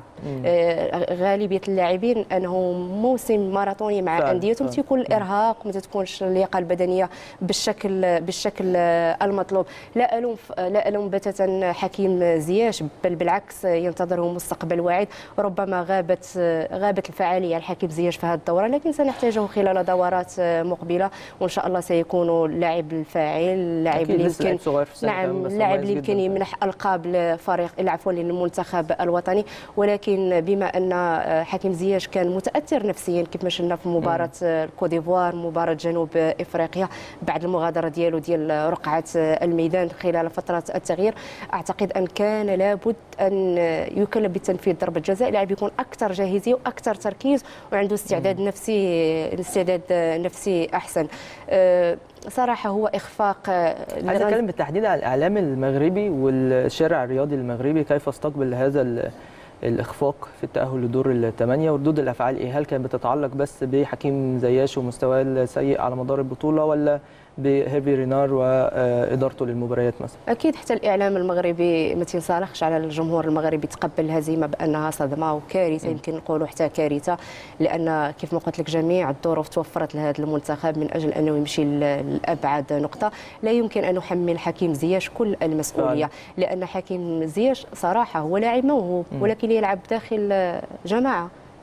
آه، غالبية اللاعبين أنه موسم ماراثوني مع فعلا، أنديتهم فعلا. تكون الارهاق وما تكونش اللياقه البدنيه بالشكل بالشكل المطلوب لا الوم لا الوم بتاتا حكيم زياش بل بالعكس ينتظره مستقبل واعد ربما غابت غابت الفعاليه لحكيم زياش في هذه الدوره لكن سنحتاجه خلال دورات مقبله وان شاء الله سيكون اللاعب الفاعل اللاعب أكيد اللي لسه لاعب يمكن صغير في السن كمان، نعم بس اللاعب مميز اللي يمكن جداً. يمنح القاب لفريق عفوا للمنتخب الوطني ولكن بما ان حكيم زياش كان متاثر نفسيا كيف ما شفنا في مباراه الكوديفوار مباراه جنوب افريقيا بعد المغادره ديالو ديال رقعه الميدان خلال فتره التغيير اعتقد ان كان لابد ان يكلف بتنفيذ ضربه جزاء لاعب يكون اكثر جاهزيه واكثر تركيز وعنده استعداد نفسي استعداد نفسي احسن أه، صراحه هو اخفاق أه، عايز اتكلم بالتحديد عن الاعلام المغربي والشارع الرياضي المغربي كيف استقبل هذا ال- الاخفاق في التاهل لدور الثمانيه وردود الافعال ايه هل كانت بتتعلق بس بحكيم زياش ومستواه السيء على مدار البطوله ولا بهيرفي رينار وادارته للمباريات مثلا اكيد حتى الاعلام المغربي ما تينصالحش على الجمهور المغربي تقبل الهزيمه بانها صدمه وكارثه يمكن نقولوا حتى كارثه لان كيف ما قلت لك جميع الظروف توفرت لهذا المنتخب من اجل انه يمشي ل- لابعد نقطه لا يمكن ان نحمل حكيم زياش كل المسؤوليه لان حكيم زياش صراحه هو لاعب موهوب ولكن يلعب داخل جماعه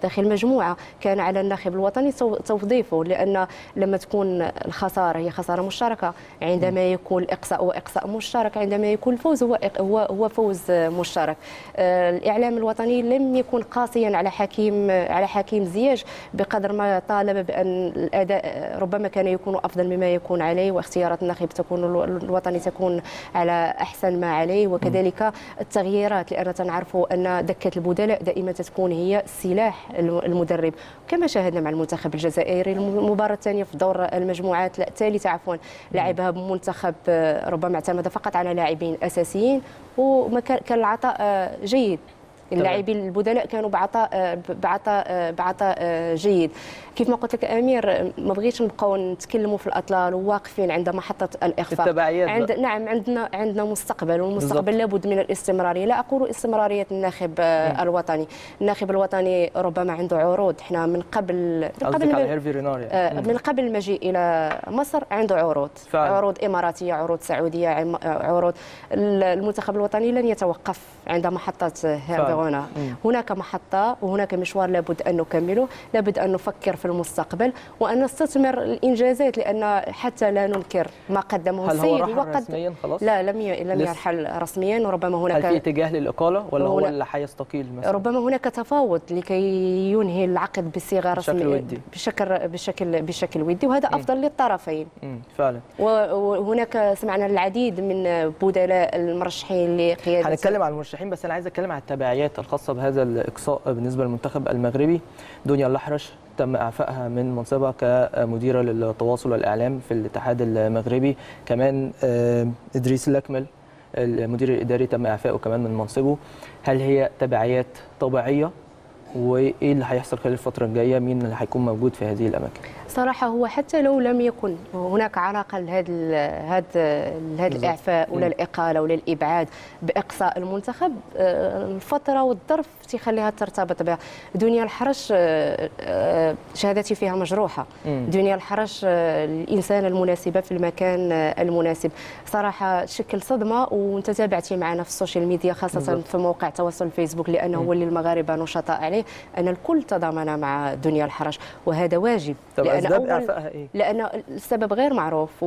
داخل مجموعه كان على الناخب الوطني تو- توظيفه لان لما تكون الخساره هي خساره مشتركه عندما يكون الاقصاء هو اقصاء مشترك عندما يكون الفوز هو هو هو فوز مشترك آه، الاعلام الوطني لم يكن قاسيا على حكيم على حكيم زياج بقدر ما طالب بان الاداء ربما كان يكون افضل مما يكون عليه واختيارات الناخب تكون الو- الوطني تكون على احسن ما عليه وكذلك التغييرات لان نعرفوا ان دكه البدلاء دائما تكون هي سلاح الم- المدرب كما شاهدنا مع المنتخب الجزائري الم- المباراه الثانيه في دور المجموعات لا الثالثه عفوا لعبها بمنتخب آه، ربما اعتمد فقط على لاعبين اساسيين وما كان كان العطاء آه، جيد اللاعبين البدلاء كانوا بعطاء آه، بعطاء آه، بعطاء آه، جيد كيف ما قلت لك امير آه، ما بغيتش نبقاو نتكلموا في الاطلال وواقفين عند محطه الاخفاق التبعيات عند بقى. نعم عندنا عندنا مستقبل والمستقبل لابد من الاستمراريه لا اقول استمراريه الناخب آه، الوطني الناخب الوطني ربما عنده عروض احنا من قبل من قصدك قبل على ما- هيرفي رينار يعني آه، من قبل المجيء الى مصر عنده عروض فعلا. عروض اماراتيه عروض سعوديه عم- عروض ال- المنتخب الوطني لن يتوقف عند محطه هيرفي رينار هناك محطه وهناك مشوار لابد ان نكمله لابد ان نفكر في المستقبل وان نستثمر الانجازات لان حتى لا ننكر ما قدمه هل هو السيد رحل وقد رسميا خلاص؟ لا لم ي... لم لسه. يرحل رسميا وربما هل في هناك اتجاه للاقاله ولا هو هنا- اللي هيستقيل مثلا؟ ربما هناك تفاوض لكي ينهي العقد بصيغه بشكل رسميه ودي. بشكل بشكل بشكل ودي وهذا افضل للطرفين مم، فعلا و- وهناك سمعنا العديد من بدلاء المرشحين لقياده هنتكلم عن المرشحين بس انا عايز اتكلم عن التبعيات الخاصه بهذا الاقصاء بالنسبه للمنتخب المغربي دنيا الاحرش تم اعفائها من منصبها كمديره للتواصل والاعلام في الاتحاد المغربي كمان آه، ادريس الاكمل المدير الاداري تم اعفائه كمان من منصبه هل هي تبعيات طبيعيه وايه اللي هيحصل خلال الفتره الجايه مين اللي هيكون موجود في هذه الاماكن صراحة هو حتى لو لم يكن هناك علاقة لهذا ال- هذا هذا الإعفاء ولا الإقالة ولا الإبعاد بإقصاء المنتخب آه، الفترة والظرف تخليها ترتبط بها دنيا الحرش آه، آه، شهادتي فيها مجروحة مم. دنيا الحرش آه، الإنسانة المناسبة في المكان آه، المناسب صراحة شكل صدمة وانت تابعتي معنا في السوشيال ميديا خاصة بالضبط. في موقع التواصل الفيسبوك لأنه هو اللي المغاربة نشطاء عليه أن الكل تضامن مع دنيا الحرش وهذا واجب طب لأن اسباب أول- اعفائها ايه؟ لأن السبب غير معروف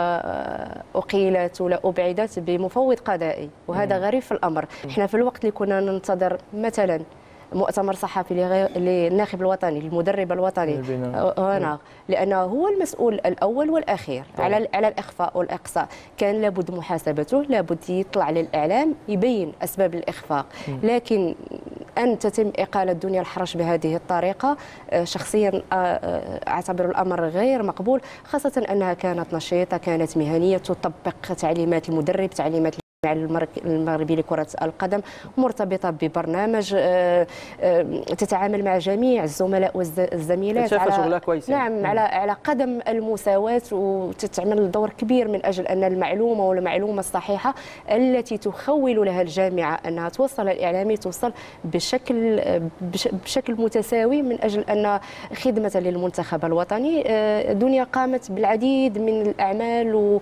وأقيلت ولا أبعدت بمفوض قضائي وهذا غريب في الأمر احنا في الوقت اللي كنا ننتظر مثلا مؤتمر صحفي لغي- للناخب الوطني المدرب الوطني البناء. هنا لانه هو المسؤول الاول والاخير طبعا. على على الاخفاء والاقصاء كان لابد محاسبته لابد يطلع للاعلام يبين اسباب الاخفاق لكن ان تتم اقاله دنيا الحرش بهذه الطريقه آه، شخصيا آه، آه، اعتبر الامر غير مقبول خاصه انها كانت نشيطه كانت مهنيه تطبق تعليمات المدرب تعليمات الجامعة المرك- المغربي لكرة القدم مرتبطة ببرنامج آه، آه، تتعامل مع جميع الزملاء والزميلات شايفة شغلها كويس يعني. نعم مم. على على قدم المساواة وتتعمل دور كبير من أجل أن المعلومة والمعلومة الصحيحة التي تخول لها الجامعة أنها توصل الإعلامي توصل بشكل بش- بشكل متساوي من أجل أن خدمة للمنتخب الوطني آه، دنيا قامت بالعديد من الأعمال و-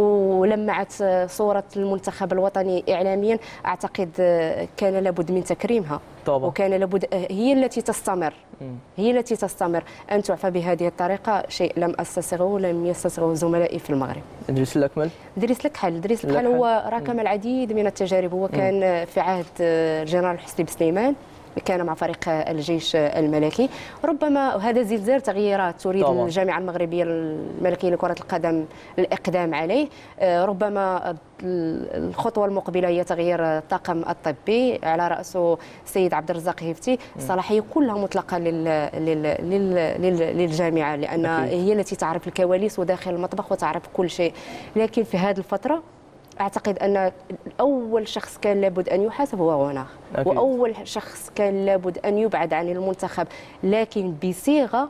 ولمعت صورة المنتخب الوطني إعلاميا أعتقد آه، كان لابد من تكريمها طبعا وكان لابد هي التي تستمر مم. هي التي تستمر أن تعفى بهذه الطريقة شيء لم أستسغه ولم يستسغه زملائي في المغرب ادريس الاكمل دريس لكحل دريس لكحل لكحل. هو راكم العديد من التجارب هو كان في عهد الجنرال حسني بسليمان كان مع فريق الجيش الملكي ربما هذا زلزال تغييرات تريد طبعاً. الجامعه المغربيه الملكيه لكره القدم الاقدام عليه آه، ربما الخطوه المقبله هي تغيير الطاقم الطبي على راسه السيد عبد الرزاق هيفتي الصلاحيه كلها مطلقه لل... لل... لل... لل... للجامعه لان أكيد. هي التي تعرف الكواليس وداخل المطبخ وتعرف كل شيء لكن في هذه الفتره اعتقد ان اول شخص كان لابد ان يحاسب هو غوناغ أكيد. واول شخص كان لابد ان يبعد عن المنتخب لكن بصيغه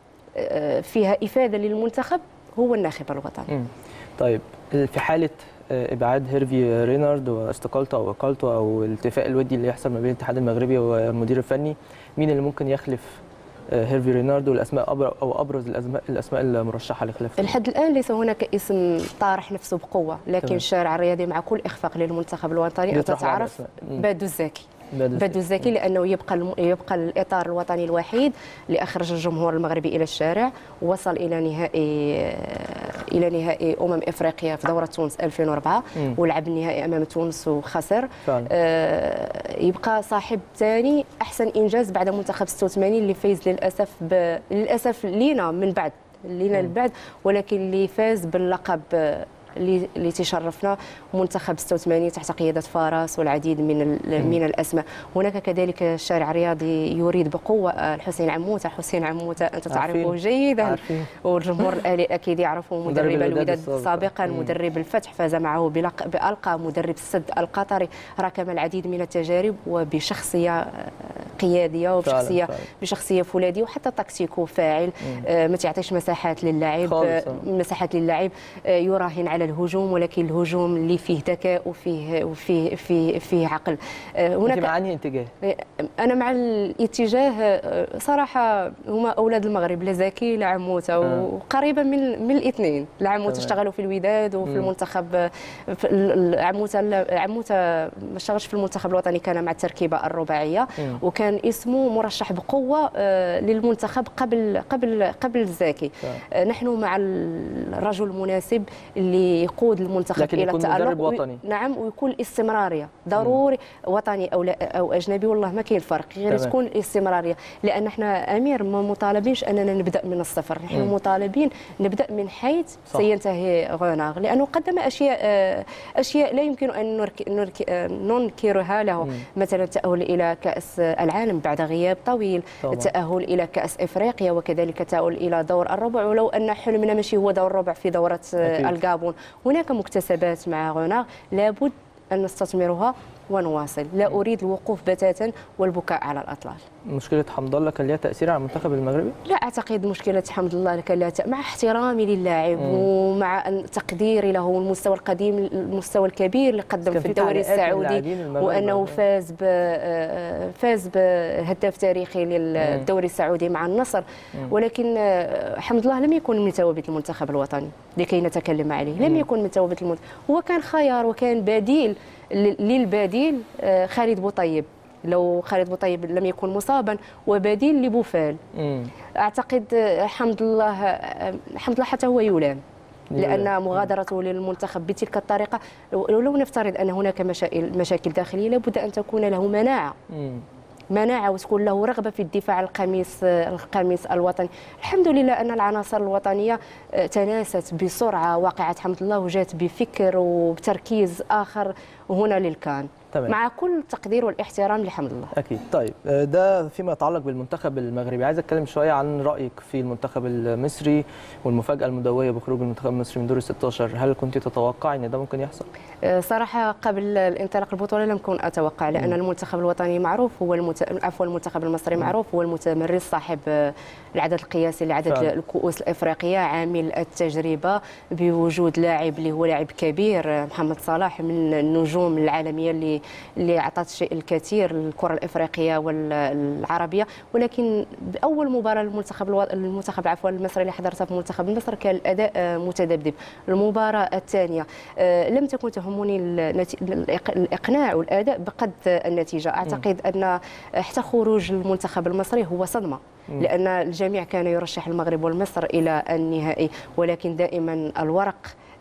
آه، فيها افاده للمنتخب هو الناخب الوطني مم. طيب في حاله آه، ابعاد هيرفي رينارد واستقالته او اقالته او الاتفاق الودي اللي يحصل ما بين الاتحاد المغربي والمدير الفني مين اللي ممكن يخلف آه، هيرفي رينارد والاسماء أبر- او ابرز الاسماء الاسماء المرشحه لخلافه لحد الان ليس هناك اسم طارح نفسه بقوه لكن تمام. الشارع الرياضي مع كل اخفاق للمنتخب الوطني انت يطرح بعض تعرف الأسماء. مم. بادو الزاكي بدو بدو الزكي لانه يبقى الم... يبقى الاطار الوطني الوحيد اللي اخرج الجمهور المغربي الى الشارع وصل الى نهائي الى نهائي امم افريقيا في دوره تونس 2004 مم. ولعب النهائي امام تونس وخسر فعلا. آه، يبقى صاحب ثاني احسن انجاز بعد منتخب 86 اللي فاز للاسف ب... للاسف لينا من بعد لينا من بعد ولكن اللي فاز باللقب آه، اللي اللي تشرفنا منتخب 86 تحت قياده فارس والعديد من ال- من الاسماء هناك كذلك الشارع الرياضي يريد بقوه آه، الحسين عموته حسين عموته انت تعرفه عارفين. جيدا عارفين. والجمهور الاهلي اكيد يعرفه مدرب مدرب الوداد الوداد السابق. سابقا مم. مدرب الفتح فاز معه بلق- بالقاب مدرب السد القطري ركب العديد من التجارب وبشخصيه آه، قياديه وبشخصيه فعلاً. بشخصيه فولاذيه وحتى تكتيكو فاعل آه، ما تعطيش مساحات للاعب خالص، آه، آه. مساحات للاعب آه، يراهن على الهجوم ولكن الهجوم اللي فيه ذكاء وفيه وفيه فيه فيه عقل آه، انت هناك مع انهي اتجاه؟ انا مع الاتجاه آه، صراحه هما اولاد المغرب لا زكي لا عموته آه. وقريبه من من الاثنين لا عموته تمام. اشتغلوا في الوداد وفي مم. المنتخب آه، في ال- ال- عموته لا- عموته ما اشتغلش في المنتخب الوطني كان مع التركيبه الرباعيه مم. وكان اسمه مرشح بقوه آه، للمنتخب قبل قبل قبل الزاكي تمام. آه، نحن مع الرجل المناسب اللي يقود المنتخب لكن الى يكون التألق مدرب وي- وطني. نعم ويكون استمراريه ضروري وطني او لا او اجنبي والله ما كاين فرق غير تمام. تكون استمراريه لان احنا امير ما مطالبينش اننا نبدا من الصفر نحن مم. مطالبين نبدا من حيث صح. سينتهي غوناغ لانه قدم اشياء آه، اشياء لا يمكن ان نرك- نرك- آه، ننكرها له مم. مثلا التاهل الى كاس العالم بعد غياب طويل طبعاً. التاهل الى كاس افريقيا وكذلك التاهل الى دور الربع ولو ان حلمنا ماشي هو دور الربع في دوره آه، أكيد. الغابون هناك مكتسبات مع غوناغ لابد ان نستثمرها ونواصل لا اريد الوقوف بتاتا والبكاء على الاطلال مشكله حمد الله كان ليها تاثير على المنتخب المغربي؟ لا اعتقد مشكله حمد الله كان لها ت- مع احترامي للاعب مم. ومع أن- تقديري له والمستوى القديم المستوى الكبير اللي قدم كان في في الدوري تعليقات من السعودي اللاعبين المغاربة. وانه فاز ب آه، فاز بهداف تاريخي للدوري السعودي مع النصر ولكن آه، حمد الله لم يكن من ثوابت المنتخب الوطني لكي نتكلم عليه لم يكن من ثوابت المنتخب هو كان خيار وكان بديل ل- للبديل آه، خالد بوطيب لو خالد بوطيب لم يكن مصابا وبديل لبوفال امم اعتقد آه، حمد الله آه، حمد الله حتى هو يلام يلام. لان مغادرته للمنتخب بتلك الطريقه لو لو نفترض ان هناك مشاكل مشاكل داخليه لابد ان تكون له مناعه امم مناعه وتكون له رغبه في الدفاع عن القميص القميص الوطني الحمد لله ان العناصر الوطنيه آه، تناست بسرعه واقعه حمد الله وجات بفكر وبتركيز اخر هنا للكان تمام. مع كل التقدير والاحترام لحمد الله اكيد طيب آه، ده فيما يتعلق بالمنتخب المغربي عايز اتكلم شويه عن رايك في المنتخب المصري والمفاجاه المدويه بخروج المنتخب المصري من دور ال 16 هل كنت تتوقع ان ده ممكن يحصل آه، صراحه قبل الانطلاق البطوله لم كن اتوقع لان المنتخب الوطني معروف هو المت... عفوا المنتخب المصري معروف هو المتمرس صاحب آه، العدد القياسي لعدد فعلا. الكؤوس الافريقيه عامل التجربه بوجود لاعب اللي هو لاعب كبير آه، محمد صلاح من النجوم العالميه اللي اللي اعطت شيء الكثير للكره الافريقيه والعربيه ولكن باول مباراه للمنتخب الو... المنتخب عفوا المصري اللي حضرتها في منتخب مصر كان الاداء آه، متذبذب المباراه الثانيه آه، لم تكن تهمني النتي... الإق- الاقناع والاداء بقد النتيجه اعتقد ان حتى خروج المنتخب المصري هو صدمه لان الجميع كان يرشح المغرب والمصر الى النهائي ولكن دائما الورق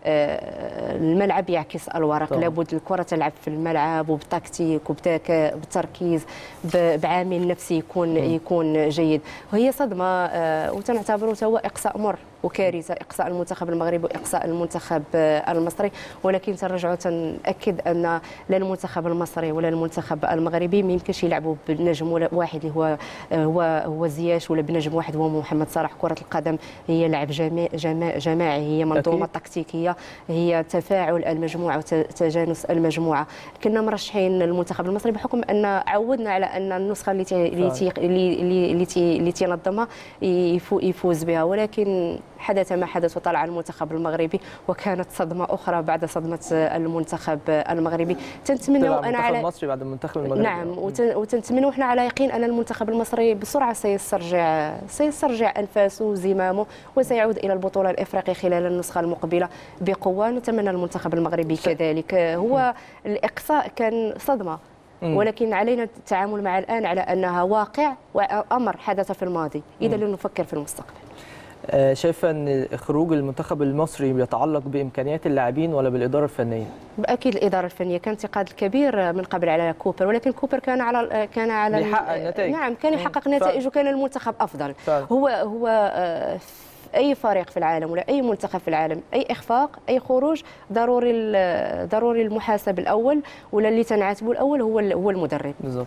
آه، الملعب يعكس الورق طبعاً. لابد الكره تلعب في الملعب وبتكتيك وبذكاء وبتركيز ب- بعامل نفسي يكون يكون جيد وهي صدمه آه، وتنعتبره هو اقصاء مر وكارثه اقصاء المنتخب المغربي واقصاء المنتخب آه، المصري ولكن ترجع تنأكد ان لا المنتخب المصري ولا المنتخب المغربي ما يمكنش يلعبوا بنجم ولا- واحد اللي هو آه، هو هو زياش ولا بنجم واحد هو محمد صلاح كره القدم هي لعب جماعي جماعي, جماعي هي منظومه أكيد. تكتيكيه هي تفاعل المجموعه وتجانس المجموعه كنا مرشحين المنتخب المصري بحكم ان عودنا على ان النسخه اللي تي- اللي تي- اللي اللي اللي تي- اللي تنظمها يفو- يفوز بها ولكن حدث ما حدث وطلع المنتخب المغربي وكانت صدمه اخرى بعد صدمه المنتخب المغربي تنتمنى طلع وانا المنتخب على المصري بعد المنتخب المغربي نعم وتن- وتنتمنى وحنا على يقين ان المنتخب المصري بسرعه سيسترجع سيسترجع انفاسه وزمامه وسيعود الى البطوله الافريقيه خلال النسخه المقبله بقوه نتمنى المنتخب المغربي كذلك هو الاقصاء كان صدمه مم. ولكن علينا التعامل مع الان على انها واقع وامر حدث اكيد الماضي اذا لنفكر في المستقبل آه، شايفه ان خروج المنتخب المصري بيتعلق بامكانيات اللاعبين ولا بالاداره الفنيه اكيد الاداره الفنيه كان انتقاد كبير من قبل على كوبر ولكن كوبر كان على كان على بيحقق النتائج. نعم كان مم. يحقق فعلا. نتائج وكان المنتخب افضل فعلا. هو هو آه، في اي فريق في العالم ولا اي منتخب في العالم اي اخفاق اي خروج ضروري ال- ضروري المحاسب الاول ولا اللي تنعاتبه الاول هو ال- هو المدرب بالظبط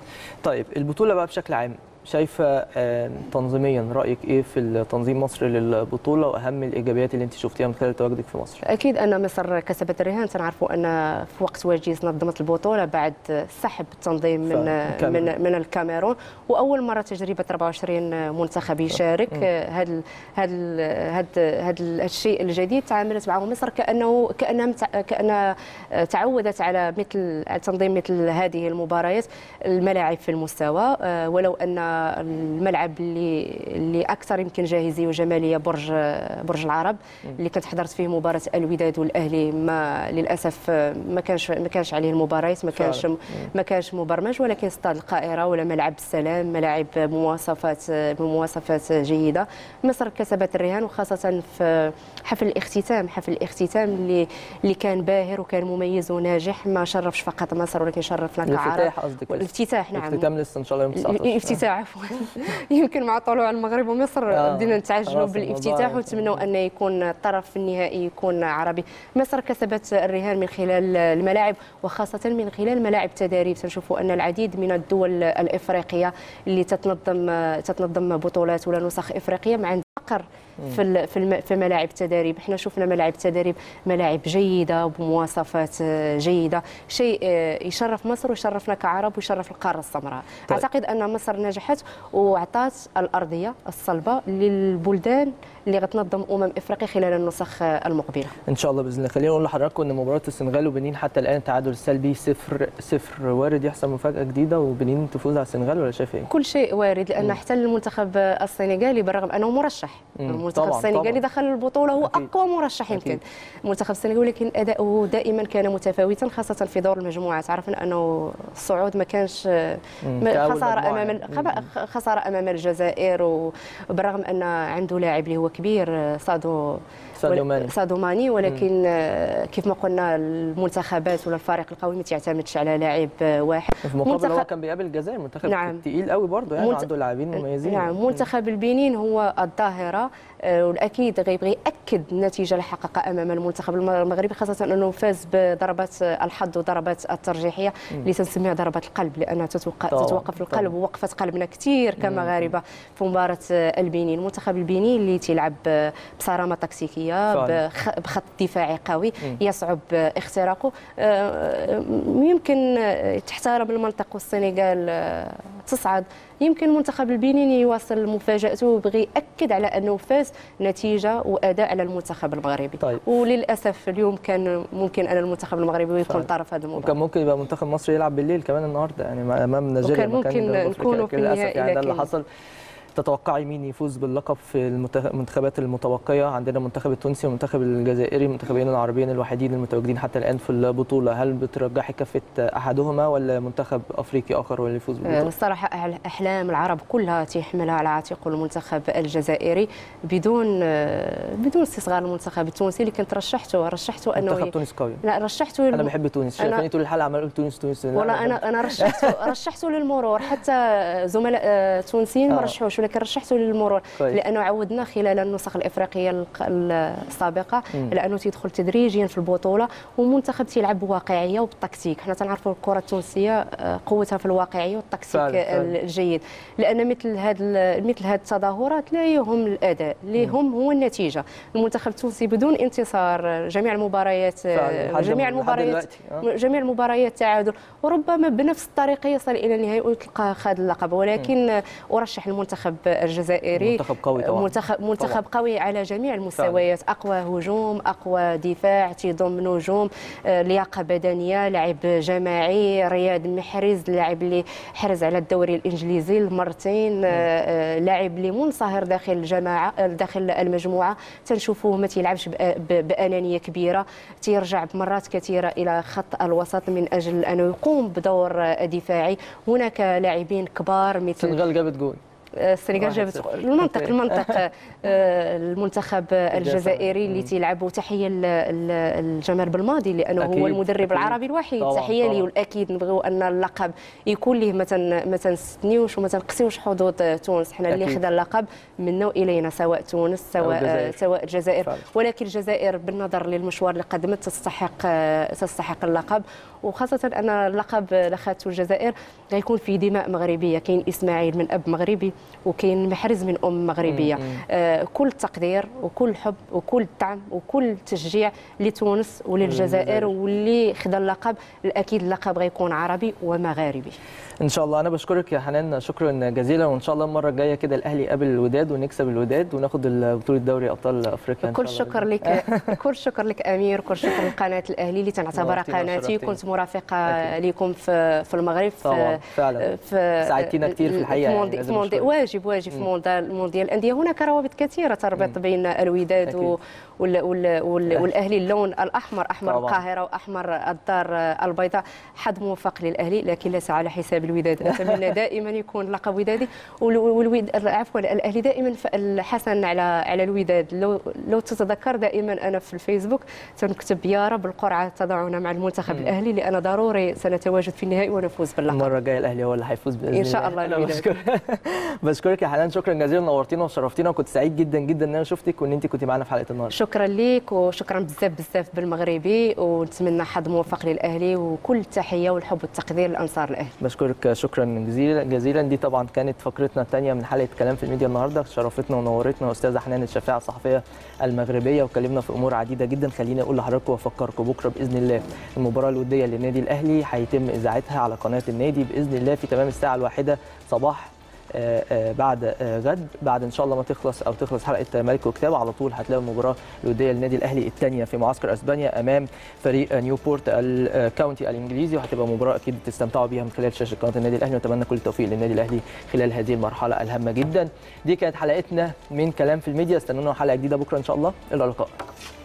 طيب البطوله بقى بشكل عام شايفه آه، تنظيميا رايك ايه في تنظيم مصر للبطوله واهم الايجابيات اللي انت شفتيها من خلال تواجدك في مصر اكيد ان مصر كسبت الرهان تنعرفوا ان في وقت وجيز نظمت البطوله بعد سحب التنظيم من فعلا. من من الكاميرون واول مره تجربه 24 منتخب يشارك هذا هذا هذا هذا الشيء الجديد تعاملت معه مصر كانه كانها متع- كانها تعودت على مثل على تنظيم مثل هذه المباريات الملاعب في المستوى آه، ولو ان الملعب اللي اللي اكثر يمكن جاهزيه وجماليه برج برج العرب اللي كنت حضرت فيه مباراه الوداد والاهلي ما للاسف ما كانش ما كانش عليه المباريات ما كانش فعلا. ما كانش مبرمج ولكن استاد القاهره ولا ملعب السلام ملاعب بمواصفات بمواصفات جيده مصر كسبت الرهان وخاصه في حفل الاختتام حفل الاختتام اللي اللي كان باهر وكان مميز وناجح ما شرفش فقط مصر ولكن شرفنا كعرب الافتتاح قصدك والافتتاح نعم الاختتام لسه ان شاء الله يوم 19 الافتتاح عفوا يمكن مع طلوع المغرب ومصر آه، بدينا نتعجلوا خلاص بالافتتاح الموضوع- ونتمنوا انه يكون الطرف النهائي يكون عربي مصر كسبت الرهان من خلال الملاعب وخاصه من خلال ملاعب تدريب تنشوفوا ان العديد من الدول الافريقيه اللي تتنظم تتنظم بطولات ولا نسخ افريقيه ما عندها فقر في ال- في الم- في ملاعب التدريب احنا شفنا ملاعب تدريب ملاعب جيده بمواصفات جيده شيء يشرف مصر ويشرفنا كعرب ويشرف القاره السمراء طيب. اعتقد ان مصر نجحت وعطات الارضيه الصلبه للبلدان اللي غتنظم امم افريقيا خلال النسخ المقبله ان شاء الله باذن الله خلينا نقول لحضراتكم ان مباراه السنغال وبنين حتى الان تعادل السلبي صفر صفر وارد يحصل مفاجاه جديده وبنين تفوز على السنغال ولا شايف ايه؟ كل شيء وارد لان حتى المنتخب السنغالي بالرغم انه مرشح مم. المنتخب طبعاً، السنغالي طبعاً. دخل البطوله هو أكيد. اقوى مرشح يمكن أكيد. المنتخب السنغالي ولكن اداؤه دائما كان متفاوتا خاصه في دور المجموعات عرفنا انه الصعود ما كانش ما- كأول خساره مجموعة امام يعني. ال- خب- خساره امام الجزائر وبالرغم ان عنده لاعب اللي هو كبير سادو ساديو ول- ماني. سادو ماني ولكن آه، كيف ما قلنا المنتخبات ولا الفريق القوي ما تعتمدش على لاعب آه، واحد في مقابل هو منتخب- كان بيقابل الجزائر منتخب نعم. تقيل قوي برضه يعني منت- عنده لاعبين مميزين نعم منتخب البنين هو الظاهره آه، والاكيد غيبغي ياكد النتيجه اللي حققها امام المنتخب الم- المغربي خاصه انه فاز بضربات الحظ وضربات الترجيحيه اللي تنسميها ضربات القلب لانها تتوق- طبعاً، تتوقف القلب طبعاً. ووقفت قلبنا كثير كمغاربه في مباراه آه، البنين المنتخب البنين اللي تيلعب آه، بصرامه تكتيكيه فعلاً. بخ- بخط دفاعي قوي يصعب آه، اختراقه آه، يمكن آه، تحترم المنطق والسنغال آه، تصعد يمكن منتخب البنين يواصل مفاجاته ويبغي ياكد على انه فاز نتيجه واداء على المنتخب المغربي طيب. وللاسف اليوم كان ممكن ان المنتخب المغربي يكون فعلا. طرف هذا وكان المباراه ممكن يبقى منتخب مصر يلعب بالليل كمان النهارده يعني مع- امام نيجيريا وكان مكان ممكن جنوب أفريقيا. نكونوا في لكن للاسف النهائي، يعني ده اللي لكن- حصل تتوقعي مين يفوز باللقب في المنتخ- المنتخبات المتبقيه عندنا المنتخب التونسي والمنتخب الجزائري المنتخبين العربيين الوحيدين المتواجدين حتى الان في البطوله هل بترجحي كفه احدهما ولا منتخب افريقي اخر هو اللي يفوز آه، بالبطوله الصراحة أح- أحلام العرب كلها تحملها على عاتق المنتخب الجزائري بدون آه، بدون استصغار المنتخب التونسي اللي كنت رشحته رشحته أنه منتخب ي- تونس قوي لا رشحته انا للم- بحب تونس أنا- شايفاني طول الحلقه عمال اقول تونس تونس لا، والله لا، انا انا رشحته رشحته للمرور حتى زملاء آه، تونسيين ما آه. رشحوش ولكن رشحته للمرور كويس. لانه عودنا خلال النسخ الافريقيه الق- السابقه على انه تيدخل تدريجيا في البطوله ومنتخب تيلعب بواقعيه وبالتكتيك حنا تنعرفوا الكره التونسيه آه، قوتها في الواقعيه والتكتيك فعلا، فعلا. الجيد لان مثل هذا مثل هذه التظاهرات لا يهم الاداء اللي يهم هو النتيجه المنتخب التونسي بدون انتصار جميع المباريات فعلا، لحد- جميع لحد المباريات دلوقتي، آه. جميع المباريات تعادل وربما بنفس الطريقه يصل الى النهائي ويتلقى خذ اللقب ولكن ارشح المنتخب المنتخب الجزائري منتخب قوي طبعا منتخب منتخب قوي على جميع المستويات اقوى هجوم اقوى دفاع تيضم نجوم آه، لياقه بدنيه لعب جماعي رياض محرز اللاعب اللي حرز على الدوري الانجليزي المرتين آه، آه، لاعب اللي منصهر داخل الجماعه آه، داخل المجموعه تنشوفوه ما تيلعبش بأ- ب- بانانيه كبيره تيرجع بمرات كثيره الى خط الوسط من اجل انه يقوم بدور آه، دفاعي هناك لاعبين كبار مثل السنغال جابت جول السنغال واحد جابت صفر. المنطق أوكي. المنطق آه، المنتخب الجزائري اللي تيلعب وتحيه ل- ل- لجمال بالماضي لانه أكيد، هو المدرب أكيد. العربي الوحيد طبعاً، تحيه ليه طبعاً. والاكيد نبغيو ان اللقب يكون ليه ما تن- ما تنستنيوش وما تنقصيوش حظوظ تونس حنا اللي أكيد. خدا اللقب منا والينا سواء تونس سواء الجزائر. سواء الجزائر فعلا. ولكن الجزائر بالنظر للمشوار اللي قدمت تستحق تستحق اللقب وخاصه ان اللقب اللي خدته الجزائر غيكون في دماء مغربيه كاين اسماعيل من اب مغربي وكاين محرز من ام مغربيه آه كل التقدير وكل الحب وكل الدعم وكل التشجيع لتونس وللجزائر واللي خدا اللقب الاكيد اللقب غيكون عربي ومغاربي ان شاء الله انا بشكرك يا حنان شكرا جزيلا وان شاء الله المره الجايه كده الاهلي يقابل الوداد ونكسب الوداد وناخد بطوله دوري ابطال افريقيا إن كل شاء الله. شكر لك كل شكر لك امير كل شكر لقناه الاهلي اللي تنعتبرها نورتينا قناتي وشرفتينا. كنت مرافقه أكيد. لكم في في المغرب في طبعا فعلا في ساعدتينا كتير في الحقيقة يعني، موندي لازم في موندي نشكرك. واجب واجب في مونديال مونديال الانديه هناك روابط كثيره تربط بين الوداد أكيد. و وال وال وال والاهلي اللون الاحمر احمر طبعاً. القاهره واحمر الدار البيضاء حظ موفق للاهلي لكن ليس على حساب الوداد نتمنى دائما يكون لقب ودادي وال- والود عفوا الاهلي دائما ف- الحسن على على الوداد لو لو تتذكر دائما انا في الفيسبوك تنكتب يا رب القرعه تضعنا مع المنتخب الاهلي لان ضروري سنتواجد في النهائي ونفوز باللقب المره الجايه الاهلي هو اللي هيفوز باذن إن شاء الله أنا الوداد. بشكر بشكرك يا حنان شكرا جزيلا نورتينا وشرفتينا وكنت سعيد جدا جدا ان انا شفتك وان انت كنت معانا في حلقه النهارده شكرا لك وشكرا بزاف بزاف بالمغربي ونتمنى حظ موفق للاهلي وكل التحيه والحب والتقدير لانصار الاهلي بشكرك شكرا جزيلا جزيلا دي طبعا كانت فقرتنا الثانيه من حلقه كلام في الميديا النهارده شرفتنا ونورتنا استاذه حنان الشفاعه الصحفيه المغربيه وكلمنا في امور عديده جدا خليني اقول لحضراتكم وافكركم بكره باذن الله المباراه الوديه للنادي الاهلي هيتم اذاعتها على قناه النادي باذن الله في تمام الساعه الواحدة صباح آه، آه، بعد آه، غد بعد ان شاء الله ما تخلص او تخلص حلقه ملك وكتاب على طول هتلاقوا المباراه الوديه للنادي الاهلي الثانيه في معسكر اسبانيا امام فريق آه، نيوبورت الكاونتي الانجليزي وهتبقى مباراه اكيد تستمتعوا بيها من خلال شاشه قناه النادي الاهلي ونتمنى كل التوفيق للنادي الاهلي خلال هذه المرحله الهامه جدا دي كانت حلقتنا من كلام في الميديا استنونا حلقه جديده بكره ان شاء الله الى اللقاء